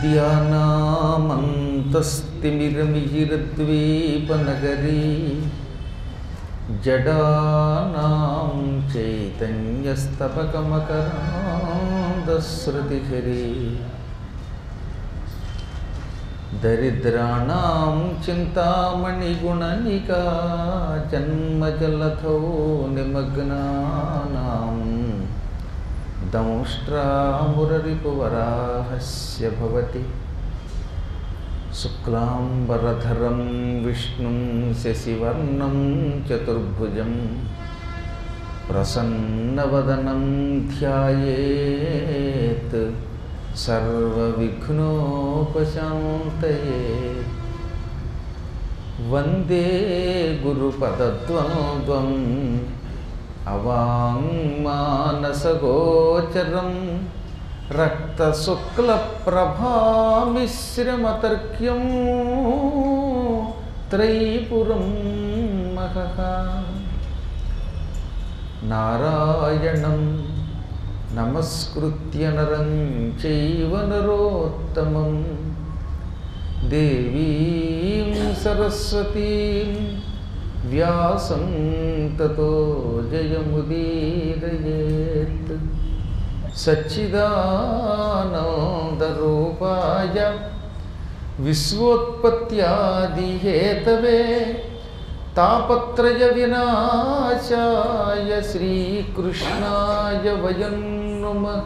విద్యానామంతస్తిమిరమిహిరద్వీపనగరీ జడానాం చైతన్యస్తపకమకరాందశ్రుతిహరి దరిద్రాణం చింతామణిగుణనికా జన్మజలథో నిమగ్నానాం దంష్ట్రామురరిపువరాహస్య భవతి శుక్లాంబరధరం విష్ణుం శశివర్ణం చతుర్భుజం ప్రసన్నవదనం ధ్యాయేత్ సర్వవిఘ్నోపశాంతయే వందే గురుపదద్వంద్వం అవాంగ్మానసగోచరం రక్తశుక్లప్రభామిశ్రమతర్క్యం త్రైపురం మహః నారాయణం నమస్కృత్య నరం చైవ నరోత్తమం దేవీం సరస్వతీం వ్యాసం తతో జయముదీరయేత్ సచ్చిదానందరూపాయ విశ్వోత్పత్యాదిహేతవే తాపత్రయ వినాశాయ శ్రీకృష్ణాయ వయం నుమః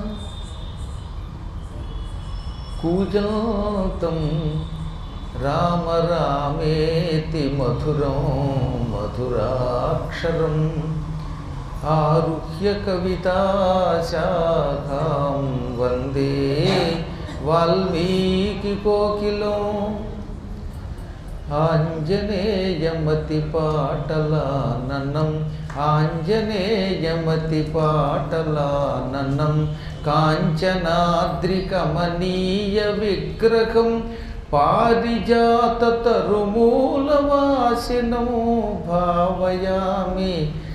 కూజంతం రామ రామేతి మధురం మధురాక్షరం ఆరుహ్య కవితాశాఖాం వందే వాల్మీకికోకిలం ఆంజనేయమతిపాటలాననం ఆంజనేయమతిపాటలాననం కాంచనాద్రికమనీయ విగ్రహం పారిజాతతరుమూలవాసినం భావయామి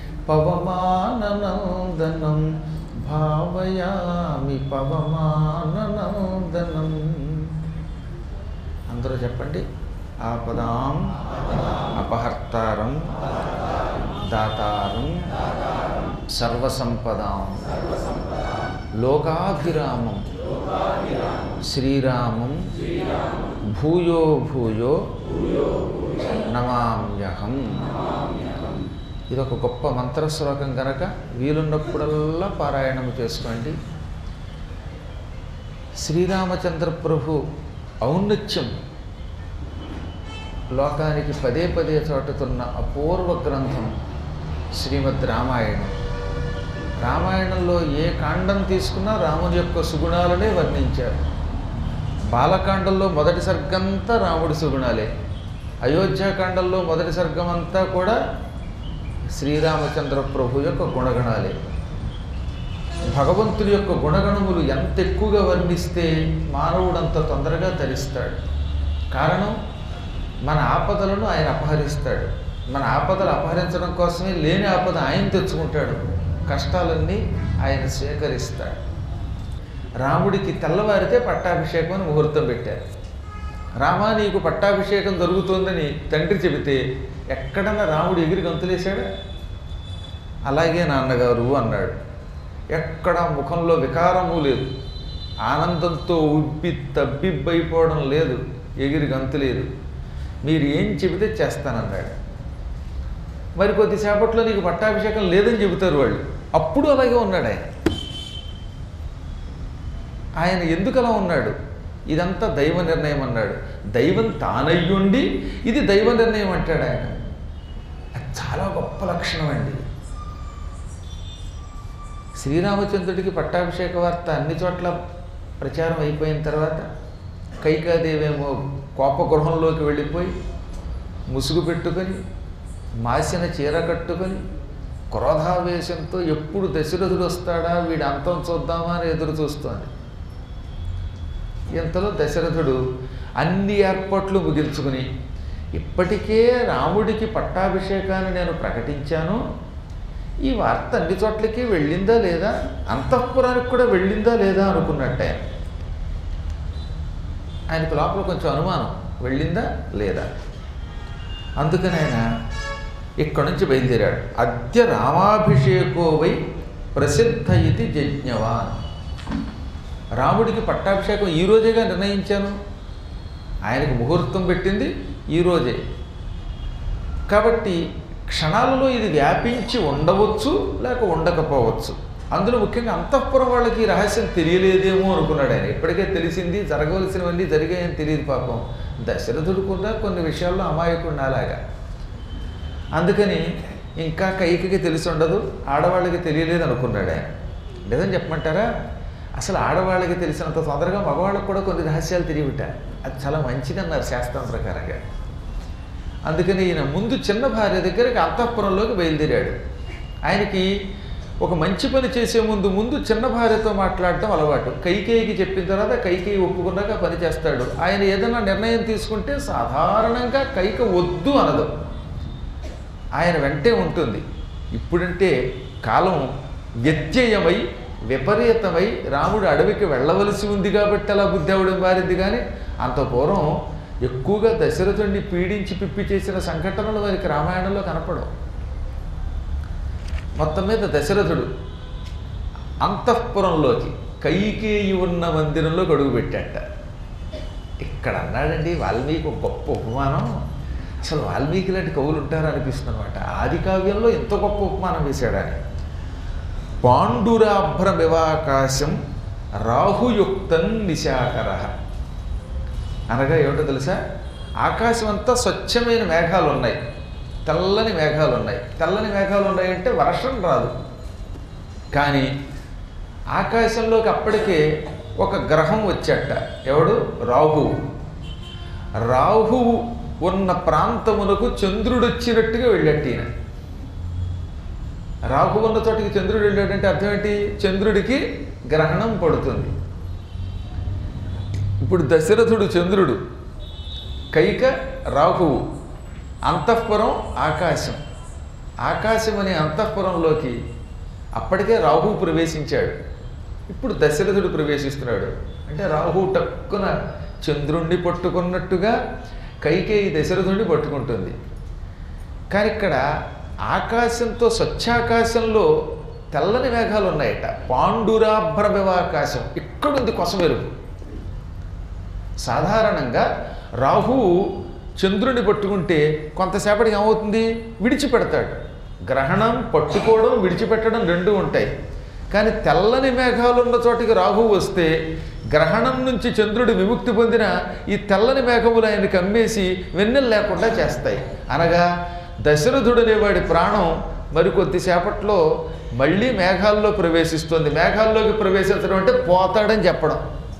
పవమాననందనం భావయామి పవమాననందనం అందరూ చెప్పండి ఆపదాం అపహర్తారం దాతారం సర్వసంపదాం లోకాభిరామం శ్రీరామం భూయో భూయో నమామ్యహం ఇది ఒక గొప్ప మంత్రశ్లోకం కనుక వీలున్నప్పుడల్లా పారాయణము చేసుకోండి శ్రీరామచంద్ర ప్రభు ఔన్నత్యం లోకానికి పదే పదే చాటుతున్న అపూర్వ గ్రంథం శ్రీమద్ రామాయణం రామాయణంలో ఏ కాండం తీసుకున్నా రాముని యొక్క సుగుణాలనే వర్ణించారు బాలకాండంలో మొదటి సర్గంతా రాముడి సుగుణాలే అయోధ్యాకాండంలో మొదటి సర్గం అంతా కూడా శ్రీరామచంద్ర ప్రభు యొక్క గుణగణాలే భగవంతుడి యొక్క గుణగణములు ఎంత ఎక్కువగా వర్ణిస్తే మానవుడు అంత తొందరగా తరిస్తాడు కారణం మన ఆపదలను ఆయన అపహరిస్తాడు మన ఆపదలు అపహరించడం కోసమే లేని ఆపద ఆయన తెచ్చుకుంటాడు కష్టాలన్నీ ఆయన స్వీకరిస్తాడు రాముడికి తెల్లవారితే పట్టాభిషేకం అని ముహూర్తం పెట్టారు రామా నీకు పట్టాభిషేకం జరుగుతోందని తండ్రి చెబితే ఎక్కడన్నా రాముడు ఎగిరి గంతులేశాడా అలాగే నాన్నగారు అన్నాడు ఎక్కడ ముఖంలో వికారము లేదు ఆనందంతో ఉబ్బి తబ్బిబ్బైపోవడం లేదు ఎగిరి గంతు లేదు మీరు ఏం చెబితే చేస్తానన్నాడు మరి కొద్దిసేపట్లో నీకు పట్టాభిషేకం లేదని చెబుతారు వాళ్ళు అప్పుడు అలాగే ఉన్నాడు ఆయన ఆయన ఎందుకు అలా ఉన్నాడు ఇదంతా దైవ నిర్ణయం అన్నాడు దైవం తానయ్యుండి ఇది దైవ నిర్ణయం అంటాడు ఆయన అది చాలా గొప్ప లక్షణం అండి శ్రీరామచంద్రుడికి పట్టాభిషేక వార్త అన్ని చోట్ల ప్రచారం అయిపోయిన తర్వాత కైకాదేవేమో కోపగృహంలోకి వెళ్ళిపోయి ముసుగు పెట్టుకొని మాసిన చీర కట్టుకొని క్రోధావేశంతో ఎప్పుడు దశరథుడు వస్తాడా వీడి అంతం చూద్దామా అని ఎదురు చూస్తోంది ఇంతలో దశరథుడు అన్ని ఏర్పాట్లు ముగించుకుని ఇప్పటికే రాముడికి పట్టాభిషేకాన్ని నేను ప్రకటించాను ఈ వార్త అన్ని చోట్లకి వెళ్ళిందా లేదా అంతఃపురానికి కూడా వెళ్ళిందా లేదా అనుకున్నట్టే ఆయనకు లోపల కొంచెం అనుమానం వెళ్ళిందా లేదా అందుకని ఆయన ఇక్కడి నుంచి బయలుదేరాడు అద్య రామాభిషేకో వై ప్రసిద్ధ ఇది జజ్ఞవాన్ రాముడికి పట్టాభిషేకం ఈ రోజేగా నిర్ణయించాను ఆయనకు ముహూర్తం పెట్టింది ఈ రోజే కాబట్టి క్షణాలలో ఇది వ్యాపించి ఉండవచ్చు లేక ఉండకపోవచ్చు అందులో ముఖ్యంగా అంతఃపురం వాళ్ళకి ఈ రహస్యం తెలియలేదేమో అనుకున్నాడు ఆయన ఇప్పటికే తెలిసింది జరగవలసినవన్నీ జరిగాయని తెలియదు పాపం దశరథుడు కూడా కొన్ని విషయాల్లో అమాయకుడు అలాగా అందుకని ఇంకా కైకికి తెలిసి ఉండదు ఆడవాళ్ళకి తెలియలేదు అనుకున్నాడు ఆయన నిజం చెప్పమంటారా అసలు ఆడవాళ్ళకి తెలిసినంత తొందరగా మగవాళ్ళకి కూడా కొన్ని రహస్యాలు తెలియట అది చాలా మంచిది అన్నారు శాస్త్రం ప్రకారంగా అందుకని ఈయన ముందు చిన్న భార్య దగ్గరికి అంతఃపురంలోకి బయలుదేరాడు ఆయనకి ఒక మంచి పని చేసే ముందు ముందు చిన్న భార్యతో మాట్లాడటం అలవాటు కైకేయికి చెప్పిన తర్వాత కైకేయి ఒప్పుకున్నాక పని చేస్తాడు ఆయన ఏదైనా నిర్ణయం తీసుకుంటే సాధారణంగా కైక వద్దు అనదు ఆయన వెంటే ఉంటుంది ఇప్పుడంటే కాలం వ్యత్యయమై విపరీతమై రాముడు అడవికి వెళ్ళవలసి ఉంది కాబట్టి అలా బుద్ధావుడు మారింది కానీ అంత పూర్వం ఎక్కువగా దశరథుడిని పీడించి పిప్పి చేసిన సంఘటనలు వారికి రామాయణంలో కనపడవు మొత్తం మీద దశరథుడు అంతఃపురంలోకి కైకేయి ఉన్న మందిరంలోకి అడుగుపెట్టాట ఇక్కడ అన్నాడండి వాల్మీకి ఒక గొప్ప ఉపమానం అసలు వాల్మీకి లాంటి కవులు ఉంటారు అనిపిస్తుంది అనమాట ఆది కావ్యంలో ఎంత గొప్ప ఉపమానం వేశాడు ఆయన పాండురాభ్రమివాకాశం రాహుయుక్తం నిశాకర అనగా ఏమిటో తెలుసా ఆకాశం అంతా స్వచ్ఛమైన మేఘాలు ఉన్నాయి తెల్లని మేఘాలు ఉన్నాయి తెల్లని మేఘాలు ఉన్నాయంటే వర్షం రాదు కానీ ఆకాశంలోకి అప్పటికే ఒక గ్రహం వచ్చేట ఎవడు రాహువు రాహువు ఉన్న ప్రాంతమునకు చంద్రుడు వచ్చినట్టుగా వెళ్ళట్టు ఈయన రాహు ఉన్న చోటికి చంద్రుడు వెళ్ళాడంటే అర్థం ఏంటి చంద్రుడికి గ్రహణం పడుతుంది ఇప్పుడు దశరథుడు చంద్రుడు కైక రాహువు అంతఃపురం ఆకాశం ఆకాశం అనే అంతఃపురంలోకి అప్పటికే రాహువు ప్రవేశించాడు ఇప్పుడు దశరథుడు ప్రవేశిస్తున్నాడు అంటే రాహువు టక్కున చంద్రుణ్ణి పట్టుకున్నట్టుగా కైకేయి దశరథుడిని పట్టుకుంటుంది కానీ ఇక్కడ ఆకాశంతో స్వచ్ఛాకాశంలో తెల్లని మేఘాలు ఉన్నాయట పాండురాభ్రమివాకాశం ఇక్కడుంది కొసమెరుపు సాధారణంగా రాహువు చంద్రుని పట్టుకుంటే కొంతసేపటికి ఏమవుతుంది విడిచిపెడతాడు గ్రహణం పట్టుకోవడం విడిచిపెట్టడం రెండు ఉంటాయి కానీ తెల్లని మేఘాలు ఉన్న చోటికి రాహువు వస్తే గ్రహణం నుంచి చంద్రుడు విముక్తి పొందిన ఈ తెల్లని మేఘములు ఆయన కమ్మేసి వెన్నెలు లేకుండా చేస్తాయి అనగా దశరథుడు అనేవాడి ప్రాణం మరికొద్దిసేపట్లో మళ్ళీ మేఘాల్లో ప్రవేశిస్తుంది మేఘాల్లోకి ప్రవేశించడం అంటే పోతాడని చెప్పడం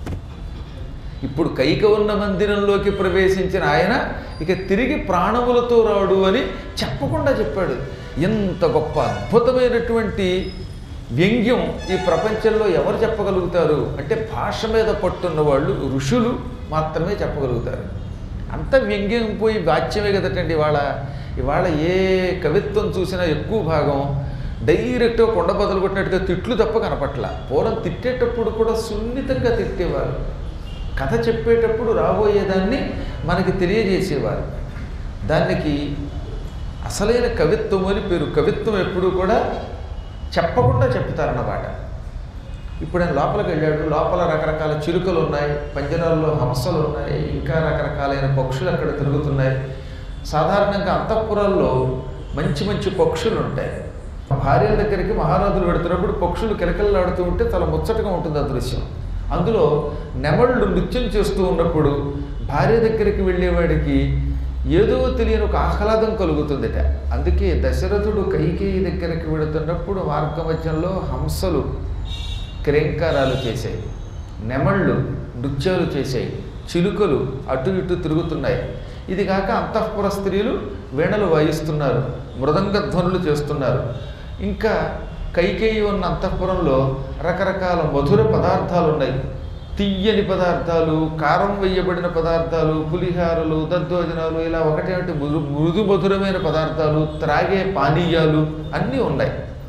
ఇప్పుడు కైక ఉన్న మందిరంలోకి ప్రవేశించిన ఆయన ఇక తిరిగి ప్రాణములతో రాడు అని చెప్పకుండా చెప్పాడు ఎంత గొప్ప అద్భుతమైనటువంటి వ్యంగ్యం ఈ ప్రపంచంలో ఎవరు చెప్పగలుగుతారు అంటే భాష మీద పట్టున్న వాళ్ళు ఋషులు మాత్రమే చెప్పగలుగుతారు అంత వ్యంగ్యం పోయి వాచ్యమే కదటండి ఇవాళ ఇవాళ ఏ కవిత్వం చూసినా ఎక్కువ భాగం డైరెక్ట్గా కొండ బదులు కొట్టినట్టుగా తిట్లు తప్ప కనపట్ల పూర్వం తిట్టేటప్పుడు కూడా సున్నితంగా తిట్టేవారు కథ చెప్పేటప్పుడు రాబోయేదాన్ని మనకి తెలియజేసేవారు దానికి అసలైన కవిత్వం అని పేరు కవిత్వం ఎప్పుడూ కూడా చెప్పకుండా చెప్తారన్నమాట ఇప్పుడు ఆయన లోపలికి వెళ్ళాడు లోపల రకరకాల చిలుకలు ఉన్నాయి పంజరాల్లో హంసలు ఉన్నాయి ఇంకా రకరకాలైన పక్షులు అక్కడ తిరుగుతున్నాయి సాధారణంగా అంతఃపురాల్లో మంచి మంచి పక్షులు ఉంటాయి భార్యల దగ్గరికి మహారాజులు పెడుతున్నప్పుడు పక్షులు కిలకిలలాడుతూ ఉంటే చాలా ముచ్చటగా ఉంటుంది ఆ దృశ్యం అందులో నెమళ్ళు నృత్యం చేస్తూ ఉన్నప్పుడు భార్య దగ్గరికి వెళ్ళేవాడికి ఏదో తెలియని ఒక ఆహ్లాదం కలుగుతుందట అందుకే దశరథుడు కైకేయి దగ్గరికి వెళుతున్నప్పుడు మార్గ మధ్యంలో హంసలు క్రేంకారాలు చేశాయి నెమళ్ళు నృత్యాలు చేశాయి చిలుకలు అటు ఇటు తిరుగుతున్నాయి ఇది కాక అంతఃపుర స్త్రీలు వీణలు వాయిస్తున్నారు మృదంగ ధ్వనులు చేస్తున్నారు ఇంకా కైకేయి ఉన్న అంతఃపురంలో రకరకాల మధుర పదార్థాలు ఉన్నాయి తియ్యని పదార్థాలు కారం వేయబడిన పదార్థాలు పులిహారలు దద్దోజనాలు ఇలా ఒకటి ఒకటి మృదు మృదు మధురమైన పదార్థాలు త్రాగే పానీయాలు అన్నీ ఉన్నాయి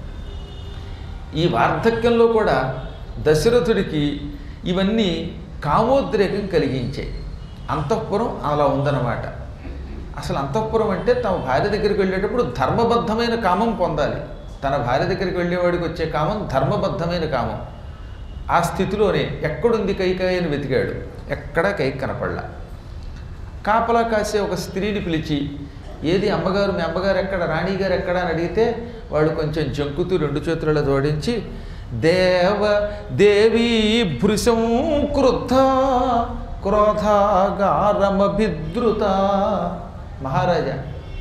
ఈ వార్ధక్యంలో కూడా దశరథుడికి ఇవన్నీ కామోద్రేకం కలిగించాయి అంతఃపురం అలా ఉందన్నమాట అసలు అంతఃపురం అంటే తమ భార్య దగ్గరికి వెళ్ళేటప్పుడు ధర్మబద్ధమైన కామం పొందాలి తన భార్య దగ్గరికి వెళ్ళేవాడికి వచ్చే కామం ధర్మబద్ధమైన కామం ఆ స్థితిలోనే ఎక్కడుంది కైకాయ అని వెతికాడు ఎక్కడా కై కనపడలా కాపలా కాసే ఒక స్త్రీని పిలిచి ఏది అమ్మగారు మీ అమ్మగారు ఎక్కడ రాణిగారు ఎక్కడ అని అడిగితే వాళ్ళు కొంచెం జంకుతూ రెండు చేతులలో జోడించి దేవ దేవీ భృశం క్రుద్ధ క్రోధాగారమభిద్రుత మహారాజా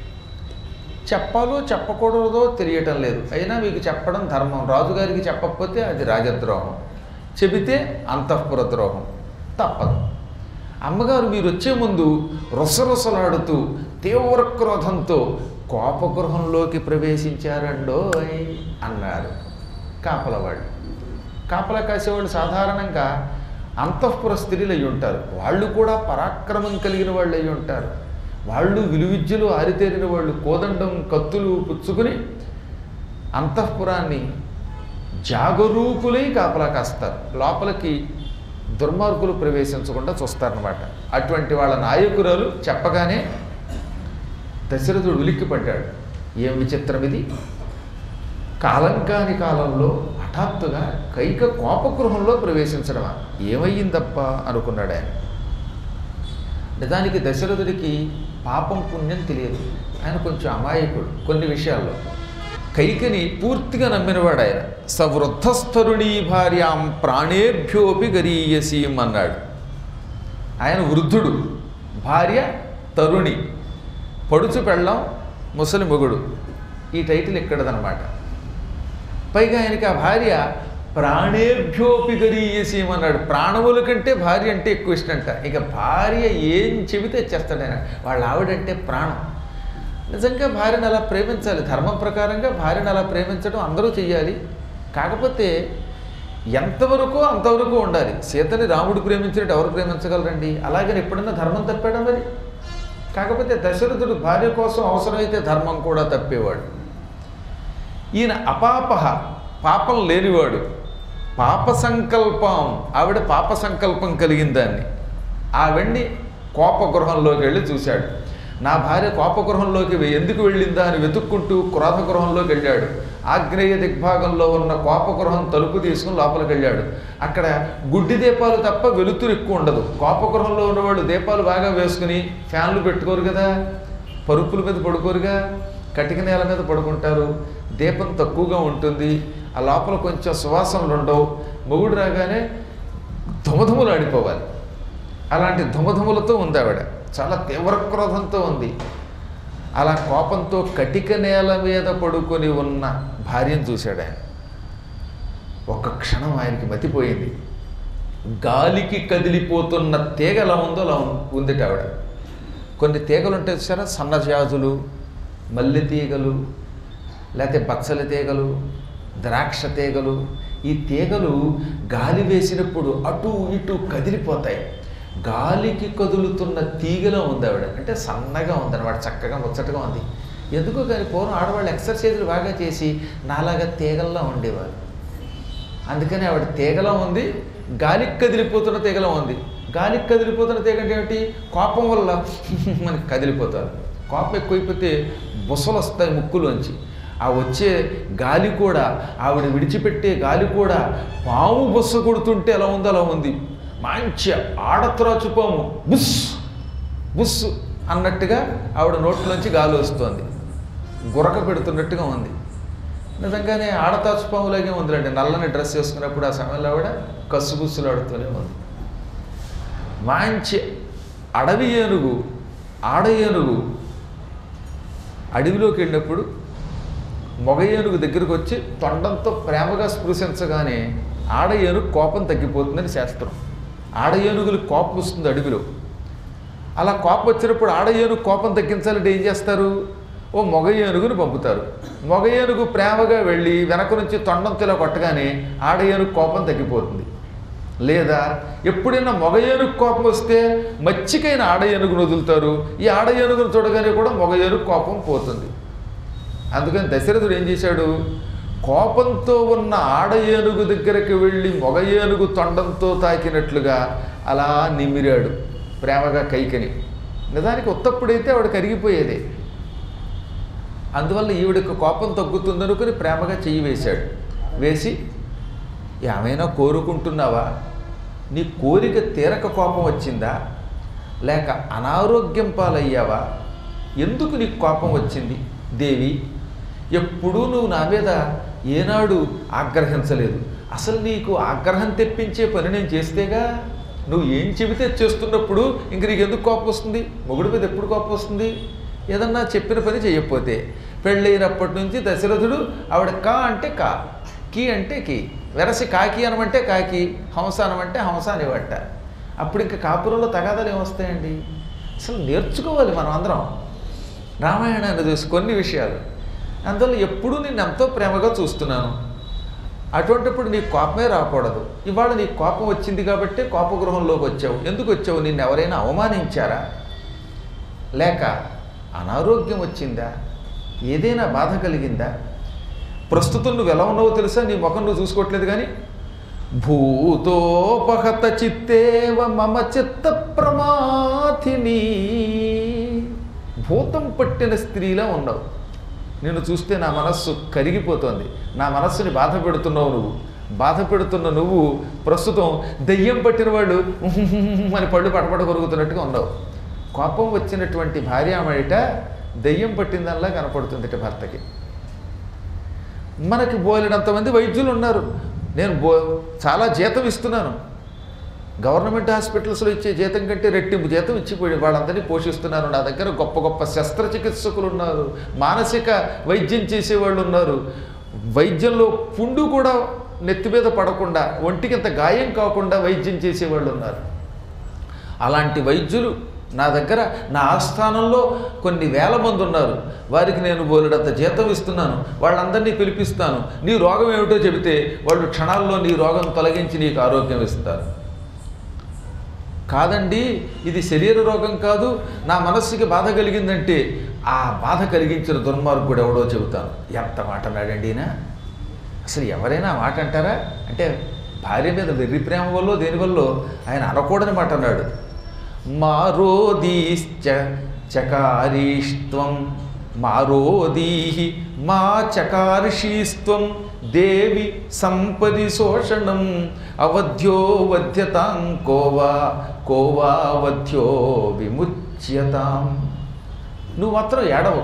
చెప్పాలో చెప్పకూడదో తెలియటం లేదు అయినా మీకు చెప్పడం ధర్మం రాజుగారికి చెప్పకపోతే అది రాజద్రోహం చెబితే అంతఃపుర ద్రోహం తప్పదు అమ్మగారు మీరు వచ్చే ముందు రుసరుసలాడుతూ తీవ్ర క్రోధంతో కోపగృహంలోకి ప్రవేశించారండోయ్ అన్నారు కాపలవాళ్ళు కాపలా కాసేవాళ్ళు సాధారణంగా అంతఃపుర స్త్రీలు అయి ఉంటారు వాళ్ళు కూడా పరాక్రమం కలిగిన వాళ్ళు అయి ఉంటారు వాళ్ళు విలువిద్యలు ఆరితేరిన వాళ్ళు కోదండం కత్తులు పుచ్చుకుని అంతఃపురాన్ని జాగరూకులై కాపలా కాస్తారు లోపలికి దుర్మార్గులు ప్రవేశించకుండా చూస్తారనమాట అటువంటి వాళ్ళ నాయకురాలు చెప్పగానే దశరథుడు ఉలిక్కిపడ్డాడు ఏం విచిత్రం ఇది కాలం కాని కాలంలో హఠాత్తుగా కైక కోపగృహంలో ప్రవేశించడమా ఏమయ్యిందప్ప అనుకున్నాడు ఆయన నిజానికి దశరథుడికి పాపం పుణ్యం తెలియదు ఆయన కొంచెం అమాయకుడు కొన్ని విషయాల్లో కైకని పూర్తిగా నమ్మినవాడు ఆయన సవృద్ధస్థరుణీ భార్యాం ప్రాణేభ్యోపి గరీయసీం అన్నాడు ఆయన వృద్ధుడు భార్య తరుణి పడుచు పెళ్ళం ముసలి మొగుడు ఈ టైటిల్ ఇక్కడదనమాట పైగా ఆయనకి ఆ భార్య ప్రాణేభ్యోపి గరీయసీం అన్నాడు ప్రాణముల కంటే భార్య అంటే ఎక్కువ ఇష్టంట ఇక భార్య ఏం చెబితే చేస్తాడు ఆయన వాళ్ళ ఆవిడంటే ప్రాణం నిజంగా భార్యను అలా ప్రేమించాలి ధర్మం ప్రకారంగా భార్యను అలా ప్రేమించడం అందరూ చెయ్యాలి కాకపోతే ఎంతవరకు అంతవరకు ఉండాలి సీతని రాముడు ప్రేమించినట్టు ఎవరు ప్రేమించగలరండి అలాగని ఎప్పుడన్నా ధర్మం తప్పాడా మరి కాకపోతే దశరథుడు భార్య కోసం అవసరమైతే ధర్మం కూడా తప్పేవాడు ఈయన అపాపహ పాపం లేనివాడు పాప సంకల్పం ఆవిడ పాప సంకల్పం కలిగిందాన్ని ఆవిడ్ని కోపగృహంలోకి వెళ్ళి చూశాడు నా భార్య కోపగృహంలోకి వె- ఎందుకు వెళ్ళిందా అని వెతుక్కుంటూ క్రోధగృహంలోకి వెళ్ళాడు ఆగ్నేయ దిగ్భాగంలో ఉన్న కోపగృహం తలుపు తీసుకుని లోపలికి వెళ్ళాడు అక్కడ గుడ్డి దీపాలు తప్ప వెలుతురు ఎక్కువ ఉండదు కోపగృహంలో ఉన్నవాళ్ళు దీపాలు బాగా వేసుకుని ఫ్యాన్లు పెట్టుకోరు కదా పరుపుల మీద పడుకోరుగా కటిక నేల మీద పడుకుంటారు దీపం తక్కువగా ఉంటుంది ఆ లోపల కొంచెం సువాసనలు ఉండవు మొగుడు రాగానే ధుమధుమలు ఆడిపోవాలి అలాంటి ధుమధుమలతో ఉంది ఆవిడ చాలా తీవ్ర క్రోధంతో ఉంది అలా కోపంతో కటిక నేల మీద పడుకొని ఉన్న భార్యను చూశాడు ఆయన ఒక్క క్షణం ఆయనకి మతిపోయింది గాలికి కదిలిపోతున్న తీగ ఎలా ఉందో అలా ఉం- ఉందిట ఆవిడ కొన్ని తీగలు ఉంటాయి చూసారా సన్నజాజులు మల్లె తీగలు లేకపోతే బచ్చలి తీగలు ద్రాక్ష తీగలు ఈ తీగలు గాలి వేసినప్పుడు అటు ఇటు కదిలిపోతాయి గాలికి కదులుతున్న తీగలో ఉంది ఆవిడ అంటే సన్నగా ఉందన్నమాట చక్కగా ముచ్చటగా ఉంది ఎందుకో కానీ పూర్వం ఆడవాళ్ళు ఎక్సర్సైజులు బాగా చేసి నాలాగా తీగల్లా ఉండేవారు అందుకని ఆవిడ తీగలా ఉంది గాలికి కదిలిపోతున్న తీగలా ఉంది గాలికి కదిలిపోతున్న తీగ అంటే ఏమిటి కోపం వల్ల మనకి కదిలిపోతారు కోపం ఎక్కువైపోతే బుసలు వస్తాయి ముక్కులోంచి ఆ వచ్చే గాలి కూడా ఆవిడ విడిచిపెట్టే గాలి కూడా పాము బుస్స కొడుతుంటే ఎలా ఉందో అలా ఉంది మంచి ఆడత్రాచు పాము బుస్ బుస్ అన్నట్టుగా ఆవిడ నోట్లోంచి గాలి వస్తుంది గురక పెడుతున్నట్టుగా ఉంది నిజంగానే ఆడతాచుపాములాగే ఉందిలేండి నల్లని డ్రెస్ వేసుకున్నప్పుడు ఆ సమయంలో ఆవిడ కసుగుసులాడుతూనే ఉంది మంచి అడవి ఏనుగు ఆడ ఏనుగు అడవిలోకి వెళ్ళినప్పుడు మొగ ఏనుగు దగ్గరకు వచ్చి తొండంతో ప్రేమగా స్పృశించగానే ఆడ ఏనుగు కోపం తగ్గిపోతుందని శాస్త్రం ఆడ ఏనుగులు కోపం వస్తుంది అడవిలో అలా కోపం వచ్చినప్పుడు ఆడ ఏనుగు కోపం తగ్గించాలంటే ఏం చేస్తారు ఓ మొగ ఏనుగుని పంపుతారు మొగ ఏనుగు ప్రేమగా వెళ్ళి వెనక నుంచి తొండంతో ఇలా కొట్టగానే ఆడ ఏనుగు కోపం తగ్గిపోతుంది లేదా ఎప్పుడైనా మొగ ఏనుగు కోపం వస్తే మచ్చికైన ఆడ ఏనుగును వదులుతారు ఈ ఆడ ఏనుగును చూడగానే కూడా మొగ ఏనుగు కోపం పోతుంది అందుకని దశరథుడు ఏం చేశాడు కోపంతో ఉన్న ఆడ ఏనుగు దగ్గరికి వెళ్ళి మొగ ఏనుగు తొండంతో తాకినట్లుగా అలా నిమిరాడు ప్రేమగా కైకని నిజానికి ఉత్తప్పుడైతే ఆవిడ కరిగిపోయేదే అందువల్ల ఈవిడకు కోపం తగ్గుతుందనుకుని ప్రేమగా చెయ్యి వేశాడు వేసి ఏమైనా కోరుకుంటున్నావా నీ కోరిక తీరక కోపం వచ్చిందా లేక అనారోగ్యం పాలయ్యావా ఎందుకు నీకు కోపం వచ్చింది దేవి ఎప్పుడూ నువ్వు నా మీద ఏనాడు ఆగ్రహించలేదు అసలు నీకు ఆగ్రహం తెప్పించే పని నేను చేస్తేగా నువ్వు ఏం చెబితే చేస్తున్నప్పుడు ఇంక నీకు ఎందుకు కోపం వస్తుంది మొగుడు మీద ఎప్పుడు కోపం వస్తుంది ఏదన్నా చెప్పిన పని చేయకపోతే పెళ్ళైనప్పటి నుంచి దశరథుడు ఆవిడ కా అంటే కా కీ అంటే కీ వెరసి కాకి అనమంటే కాకి హంస అనమంటే హంస అనేవట అప్పుడు ఇంకా కాపురంలో తగాదాలు ఏమొస్తాయండి అసలు నేర్చుకోవాలి మనం అందరం రామాయణాన్ని చూసి కొన్ని విషయాలు అందువల్ల ఎప్పుడూ నేను ఎంతో ప్రేమగా చూస్తున్నాను అటువంటిప్పుడు నీ కోపమే రాకూడదు ఇవాళ నీ కోపం వచ్చింది కాబట్టి కోపగృహంలోకి వచ్చావు ఎందుకు వచ్చావు నిన్ను ఎవరైనా అవమానించారా లేక అనారోగ్యం వచ్చిందా ఏదైనా బాధ కలిగిందా ప్రస్తుతం నువ్వు ఎలా ఉన్నావో తెలుసా నీ ముఖం నువ్వు చూసుకోవట్లేదు కానీ భూతోపహత చిత్తేవ మమ చిత్త ప్రమాథిని భూతం పట్టిన స్త్రీలా ఉన్నావు నిన్ను చూస్తే నా మనస్సు కరిగిపోతోంది నా మనస్సుని బాధ పెడుతున్నావు నువ్వు బాధ పెడుతున్న నువ్వు ప్రస్తుతం దెయ్యం పట్టిన వాళ్ళు అని పళ్ళు పడపడ కొరుగుతున్నట్టుగా ఉన్నావు కోపం వచ్చినటువంటి భార్యామడిట దెయ్యం పట్టిందల్లా కనపడుతుంది భర్తకి మనకి బోలెడంతమంది వైద్యులు ఉన్నారు నేను బో చాలా జీతం ఇస్తున్నాను గవర్నమెంట్ హాస్పిటల్స్లో ఇచ్చే జీతం కంటే రెట్టింపు జీతం ఇచ్చిపోయి వాళ్ళందరినీ పోషిస్తున్నారు నా దగ్గర గొప్ప గొప్ప శస్త్రచికిత్సకులు ఉన్నారు మానసిక వైద్యం చేసేవాళ్ళు ఉన్నారు వైద్యంలో పుండు కూడా నెత్తి మీద పడకుండా ఒంటికి ఇంత గాయం కాకుండా వైద్యం చేసేవాళ్ళు ఉన్నారు అలాంటి వైద్యులు నా దగ్గర నా ఆస్థానంలో కొన్ని వేల మంది ఉన్నారు వారికి నేను బోలెడంత జీతం ఇస్తున్నాను వాళ్ళందరినీ పిలిపిస్తాను నీ రోగం ఏమిటో చెబితే వాళ్ళు క్షణాల్లో నీ రోగం తొలగించి నీకు ఆరోగ్యం ఇస్తారు కాదండి ఇది శరీర రోగం కాదు నా మనస్సుకి బాధ కలిగిందంటే ఆ బాధ కలిగించిన దుర్మార్గుడు ఎవడో చెబుతాను ఎంత మాట అన్నాడండి ఈయన అసలు ఎవరైనా ఆ మాట అంటారా అంటే భార్య మీద వెర్రి ప్రేమ వల్ల దేనివల్ల ఆయన అనకూడని మాట అన్నాడు మారోదీశ్చ చకారీష్త్వం మారోదీహి మా చకార్షీస్త్వం దేవి సంపది శోషణం అవధ్యో వధ్యతాం కోవా కోవా వధ్యో విముచ్యతాం నువ్వు మాత్రం ఏడవు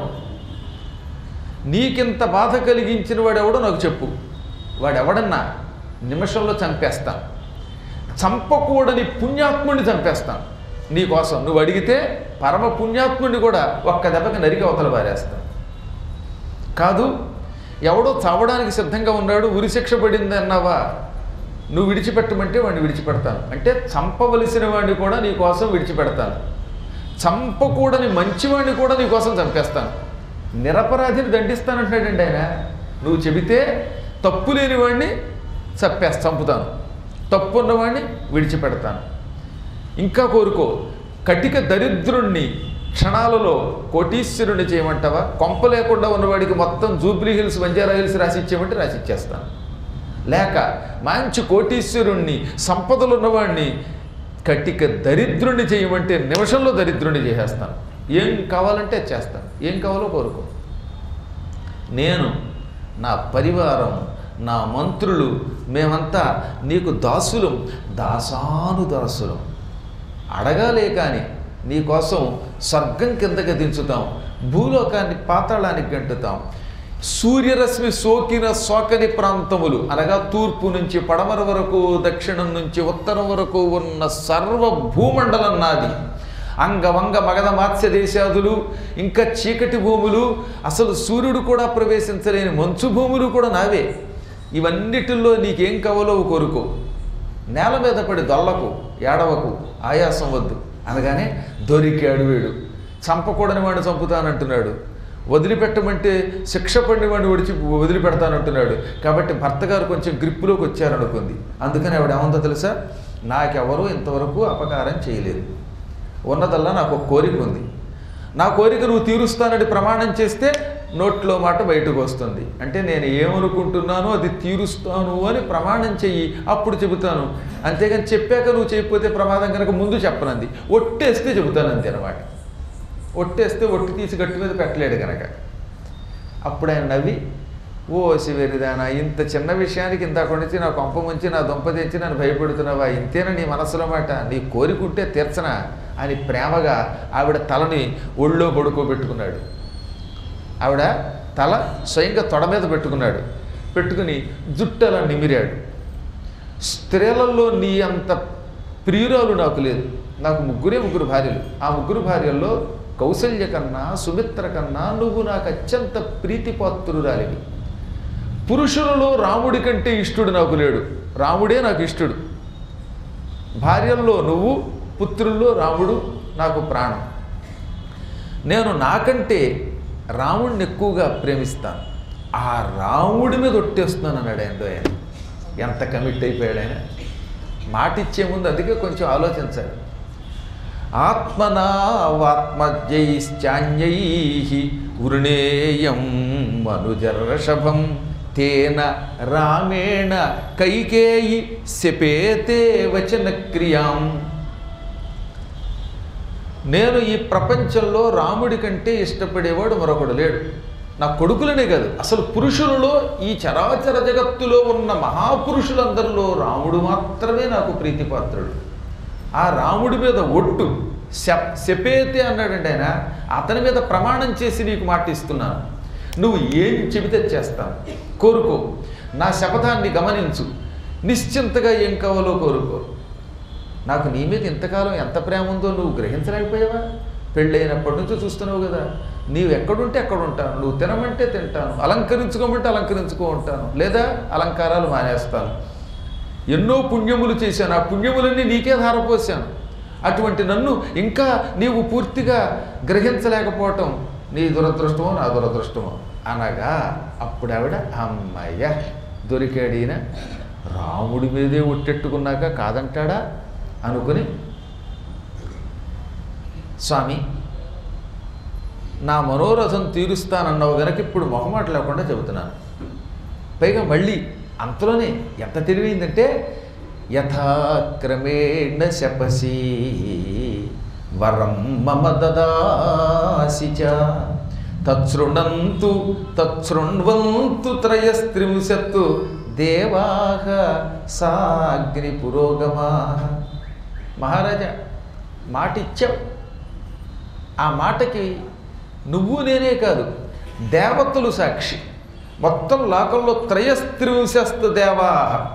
నీకింత బాధ కలిగించిన వాడెవడో నాకు చెప్పు వాడెవడన్నా నిమిషంలో చంపేస్తాను చంపకూడని పుణ్యాత్ముడిని చంపేస్తాను నీకోసం నువ్వు అడిగితే పరమ పుణ్యాత్ముడిని కూడా ఒక్క దెబ్బకి నరికి అవతల పారేస్తాను కాదు ఎవడో చావడానికి సిద్ధంగా ఉన్నాడు ఉరిశిక్ష పడింది అన్నావా నువ్వు విడిచిపెట్టమంటే వాడిని విడిచిపెడతాను అంటే చంపవలసిన వాడిని కూడా నీ కోసం విడిచిపెడతాను చంపకూడని మంచివాడిని కూడా నీ కోసం చంపేస్తాను నిరపరాధిని దండిస్తానంటున్నాడండి ఆయన నువ్వు చెబితే తప్పు లేని వాడిని చంపేస్తా చంపుతాను తప్పు ఉన్నవాడిని విడిచిపెడతాను ఇంకా కోరుకో కటిక దరిద్రుణ్ణి క్షణాలలో కోటీశ్వరుని చేయమంటావా కొంప లేకుండా ఉన్నవాడికి మొత్తం జూబ్లీ హిల్స్ బంజారా హిల్స్ రాసి ఇచ్చేయమంటే రాసి ఇచ్చేస్తాను లేక మంచి కోటీశ్వరుణ్ణి సంపదలు ఉన్నవాడిని కటిక దరిద్రుణ్ణి చేయమంటే నిమిషంలో దరిద్రుణ్ణి చేసేస్తాను ఏం కావాలంటే చేస్తాను ఏం కావాలో కోరుకో నేను నా పరివారం నా మంత్రులు మేమంతా నీకు దాసులం దాసాను దాసులం అడగాలే కానీ నీకోసం స్వర్గం కిందకి దించుతాం భూలోకాన్ని పాతాళానికి గంటుతాం సూర్యరశ్మి సోకిన సోకని ప్రాంతములు అనగా తూర్పు నుంచి పడమర వరకు దక్షిణం నుంచి ఉత్తరం వరకు ఉన్న సర్వ భూమండలం నాది అంగవంగ మగధ మాత్స్య దేశాదులు ఇంకా చీకటి భూములు అసలు సూర్యుడు కూడా ప్రవేశించలేని మంచు భూములు కూడా నావే ఇవన్నిటిల్లో నీకేం కావాలో కోరుకో నేల మీద పడి దొల్లకు ఏడవకు ఆయాసం వద్దు అనగానే దొరికాడు వీడు చంపకూడని వాడిని చంపుతానంటున్నాడు వదిలిపెట్టమంటే శిక్ష పడిన వాడిని విడిచి వదిలిపెడతానంటున్నాడు కాబట్టి భర్త గారు కొంచెం గ్రిప్పులోకి వచ్చారనుకుంది అందుకని ఆవిడ ఏమందో తెలుసా నాకెవరూ ఇంతవరకు అపకారం చేయలేదు ఉన్నదల్లా నాకు ఒక కోరిక ఉంది నా కోరిక నువ్వు తీరుస్తానని ప్రమాణం చేస్తే నోట్లో మాట బయటకు వస్తుంది అంటే నేను ఏమనుకుంటున్నానో అది తీరుస్తాను అని ప్రమాణం చెయ్యి అప్పుడు చెబుతాను అంతేగాని చెప్పాక నువ్వు చేయకపోతే ప్రమాదం కనుక ముందు చెప్పనంది ఒట్టేస్తే చెబుతాను అంతే అనమాట ఒట్టేస్తే ఒట్టి తీసి గట్టి మీద పెట్టలేడు కనుక అప్పుడు ఆయన నవ్వి ఓ శివరిదానా ఇంత చిన్న విషయానికి ఇంత నుంచి నా కొంప ముంచి నా దుంప తెచ్చి నన్ను భయపెడుతున్నావా ఇంతేనా నీ మనసులో మాట నీ కోరికుంటే తీర్చనా అని ప్రేమగా ఆవిడ తలని ఒళ్ళో పడుకోబెట్టుకున్నాడు ఆవిడ తల స్వయంగా తొడ మీద పెట్టుకున్నాడు పెట్టుకుని జుట్టు అలా నిమిరాడు స్త్రీలలో నీ అంత ప్రియురాలు నాకు లేదు నాకు ముగ్గురే ముగ్గురు భార్యలు ఆ ముగ్గురు భార్యల్లో కౌసల్య కన్నా సుమిత్ర కన్నా నువ్వు నాకు అత్యంత ప్రీతిపాత్రురాలివి పురుషులలో రాముడి కంటే ఇష్టుడు నాకు లేడు రాముడే నాకు ఇష్టుడు భార్యల్లో నువ్వు పుత్రుల్లో రాముడు నాకు ప్రాణం నేను నాకంటే రాముడిని ఎక్కువగా ప్రేమిస్తాను ఆ రాముడి మీద ఒట్టేస్తున్నాను అన్నాడు ఆయన ఆయన ఎంత కమిట్ అయిపోయాడు ఆయన మాట ఇచ్చే ముందు అందుకే కొంచెం ఆలోచించాలి ఆత్మనావాత్మజైశ్చాన్యై వృణేయం మనుజర్షభం తేన రామేణ కైకేయి శపేతే వచన క్రియాం నేను ఈ ప్రపంచంలో రాముడి కంటే ఇష్టపడేవాడు మరొకడు లేడు నా కొడుకులనే కాదు అసలు పురుషులలో ఈ చరాచర జగత్తులో ఉన్న మహాపురుషులందరిలో రాముడు మాత్రమే నాకు ప్రీతిపాత్రుడు ఆ రాముడి మీద ఒట్టు శప్ శపేతే అన్నాడండి ఆయన అతని మీద ప్రమాణం చేసి నీకు మాట ఇస్తున్నాను నువ్వు ఏం చెబితే చేస్తాను కోరుకో నా శపథాన్ని గమనించు నిశ్చింతగా ఏం కావాలో కోరుకో నాకు నీ మీద ఇంతకాలం ఎంత ప్రేమ ఉందో నువ్వు గ్రహించలేకపోయావా పెళ్ళైనప్పటి నుంచి చూస్తున్నావు కదా నీవు ఎక్కడుంటే అక్కడ ఉంటాను నువ్వు తినమంటే తింటాను అలంకరించుకోమంటే అలంకరించుకో ఉంటాను లేదా అలంకారాలు మానేస్తాను ఎన్నో పుణ్యములు చేశాను ఆ పుణ్యములన్నీ నీకే ధారపోసాను అటువంటి నన్ను ఇంకా నీవు పూర్తిగా గ్రహించలేకపోవటం నీ దురదృష్టమో నా దురదృష్టమో అనగా అప్పుడు ఆవిడ అమ్మయ్య దొరికాడీన రాముడి మీదే ఒట్టెట్టుకున్నాక కాదంటాడా అనుకుని స్వామి నా మనోరథం తీరుస్తానన్నావు గనక ఇప్పుడు మొహమాట లేకుండా చెబుతున్నాను పైగా మళ్ళీ అంతలోనే ఎంత తెలివైందంటే యథాక్రమేణ శపసి వరం మమ దదాసి చ తచ్చృణంతు తచ్చృణ్వంతు త్రయస్త్రింశత్తు దేవాహ సాగ్ని పురోగమా మహారాజా మాట ఇచ్చావు ఆ మాటకి నువ్వు నేనే కాదు దేవతలు సాక్షి మొత్తం లోకంలో త్రయస్త్రింశస్తు దేవా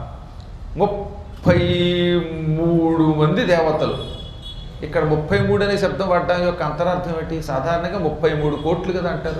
ముప్పై మూడు మంది దేవతలు ఇక్కడ ముప్పై మూడు అనే శబ్దం వాడడం యొక్క అంతరార్థం ఏంటి సాధారణంగా ముప్పై మూడు కోట్లు కదా అంటారు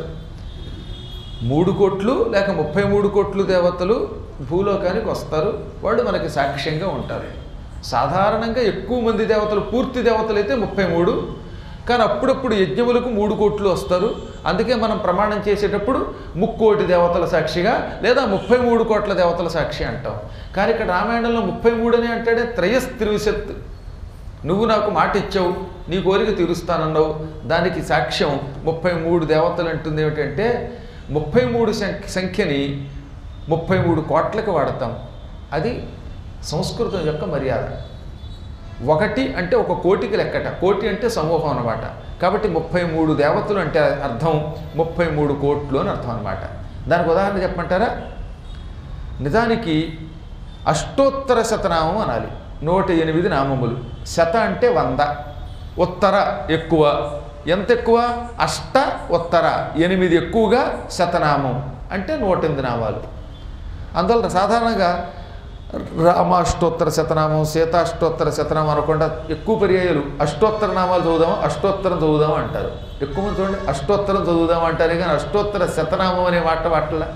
మూడు కోట్లు లేక ముప్పై మూడు కోట్లు దేవతలు భూలోకానికి వస్తారు వాళ్ళు మనకి సాక్ష్యంగా ఉంటారు సాధారణంగా ఎక్కువ మంది దేవతలు పూర్తి దేవతలు అయితే ముప్పై మూడు కానీ అప్పుడప్పుడు యజ్ఞములకు మూడు కోట్లు వస్తారు అందుకే మనం ప్రమాణం చేసేటప్పుడు ముక్కోటి దేవతల సాక్షిగా లేదా ముప్పై మూడు కోట్ల దేవతల సాక్షి అంటాం కానీ ఇక్కడ రామాయణంలో ముప్పై మూడు అని అంటాడే త్రయస్త్రివిశత్ నువ్వు నాకు మాట ఇచ్చావు నీ కోరిక తీరుస్తానన్నావు దానికి సాక్ష్యం ముప్పై మూడు దేవతలు అంటుంది ఏమిటంటే ముప్పై మూడు సంఖ్య సంఖ్యని ముప్పై మూడు కోట్లకు వాడతాం అది సంస్కృతం యొక్క మర్యాద ఒకటి అంటే ఒక కోటికి లెక్కట కోటి అంటే సమూహం అన్నమాట కాబట్టి ముప్పై మూడు దేవతలు అంటే అర్థం ముప్పై మూడు కోట్లు అని అర్థం అనమాట దానికి ఉదాహరణ చెప్పమంటారా నిజానికి అష్టోత్తర శతనామం అనాలి నూట ఎనిమిది నామములు శత అంటే వంద ఉత్తర ఎక్కువ ఎంత ఎక్కువ అష్ట ఉత్తర ఎనిమిది ఎక్కువగా శతనామం అంటే నూట ఎనిమిది నామాలు అందువల్ల సాధారణంగా రామాష్టోత్తర శతనామం సీతాష్టోత్తర శతనామం అనకుండా ఎక్కువ పర్యాయాలు అష్టోత్తర నామాలు చదువుదాం అష్టోత్తరం చదువుదాం అంటారు ఎక్కువ మంది చూడండి అష్టోత్తరం చదువుదాం అంటారే కానీ అష్టోత్తర శతనామం అనే మాట వాటల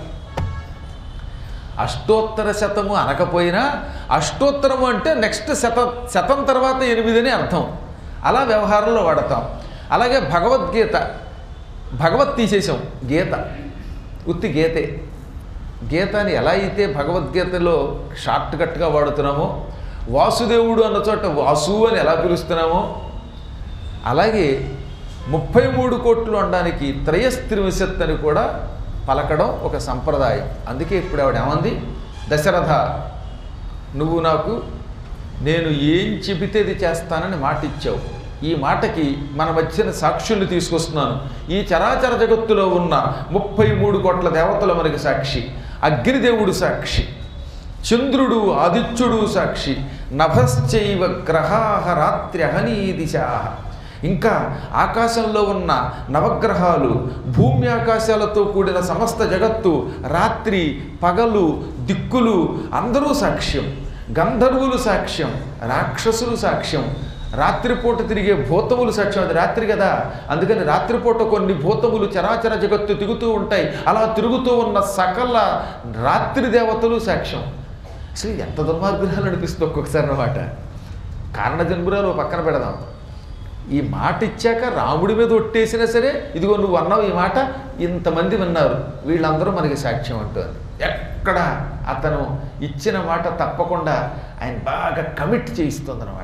అష్టోత్తర శతము అనకపోయినా అష్టోత్తరము అంటే నెక్స్ట్ శత శతం తర్వాత ఎనిమిది అని అర్థం అలా వ్యవహారంలో వాడతాం అలాగే భగవద్గీత భగవత్ తీసేసాం గీత ఉత్తి గీతే గీతని ఎలా అయితే భగవద్గీతలో షార్ట్ కట్గా వాడుతున్నామో వాసుదేవుడు అన్న చోట వాసు అని ఎలా పిలుస్తున్నామో అలాగే ముప్పై మూడు కోట్లు అనడానికి త్రయస్త్రివిశత్ అని కూడా పలకడం ఒక సంప్రదాయం అందుకే ఇప్పుడు ఆవిడ ఏమంది దశరథ నువ్వు నాకు నేను ఏం చెబితే ఇది చేస్తానని మాట ఇచ్చావు ఈ మాటకి మన వచ్చిన సాక్షుల్ని తీసుకొస్తున్నాను ఈ చరాచర జగత్తులో ఉన్న ముప్పై మూడు కోట్ల దేవతలు మనకి సాక్షి అగ్నిదేవుడు సాక్షి చంద్రుడు ఆదిత్యుడు సాక్షి నభశ్చైవ గ్రహాహ రాత్రి అహనీ దిశా ఇంకా ఆకాశంలో ఉన్న నవగ్రహాలు భూమి ఆకాశాలతో కూడిన సమస్త జగత్తు రాత్రి పగలు దిక్కులు అందరూ సాక్ష్యం గంధర్వులు సాక్ష్యం రాక్షసులు సాక్ష్యం రాత్రిపూట తిరిగే భూతములు సాక్ష్యం అది రాత్రి కదా అందుకని రాత్రిపూట కొన్ని భూతములు చరాచర జగత్తు తిరుగుతూ ఉంటాయి అలా తిరుగుతూ ఉన్న సకల రాత్రి దేవతలు సాక్ష్యం అసలు ఎంత దుర్మార్గురాలు అనిపిస్తుంది ఒక్కొక్కసారి అన్నమాట కారణ జన్మురాలు ఓ పక్కన పెడదాం ఈ మాట ఇచ్చాక రాముడి మీద ఒట్టేసినా సరే ఇదిగో నువ్వు అన్నావు ఈ మాట ఇంతమంది విన్నారు వీళ్ళందరూ మనకి సాక్ష్యం అంటారు ఎక్కడ అతను ఇచ్చిన మాట తప్పకుండా ఆయన బాగా కమిట్ చేయిస్తుందన్నమాట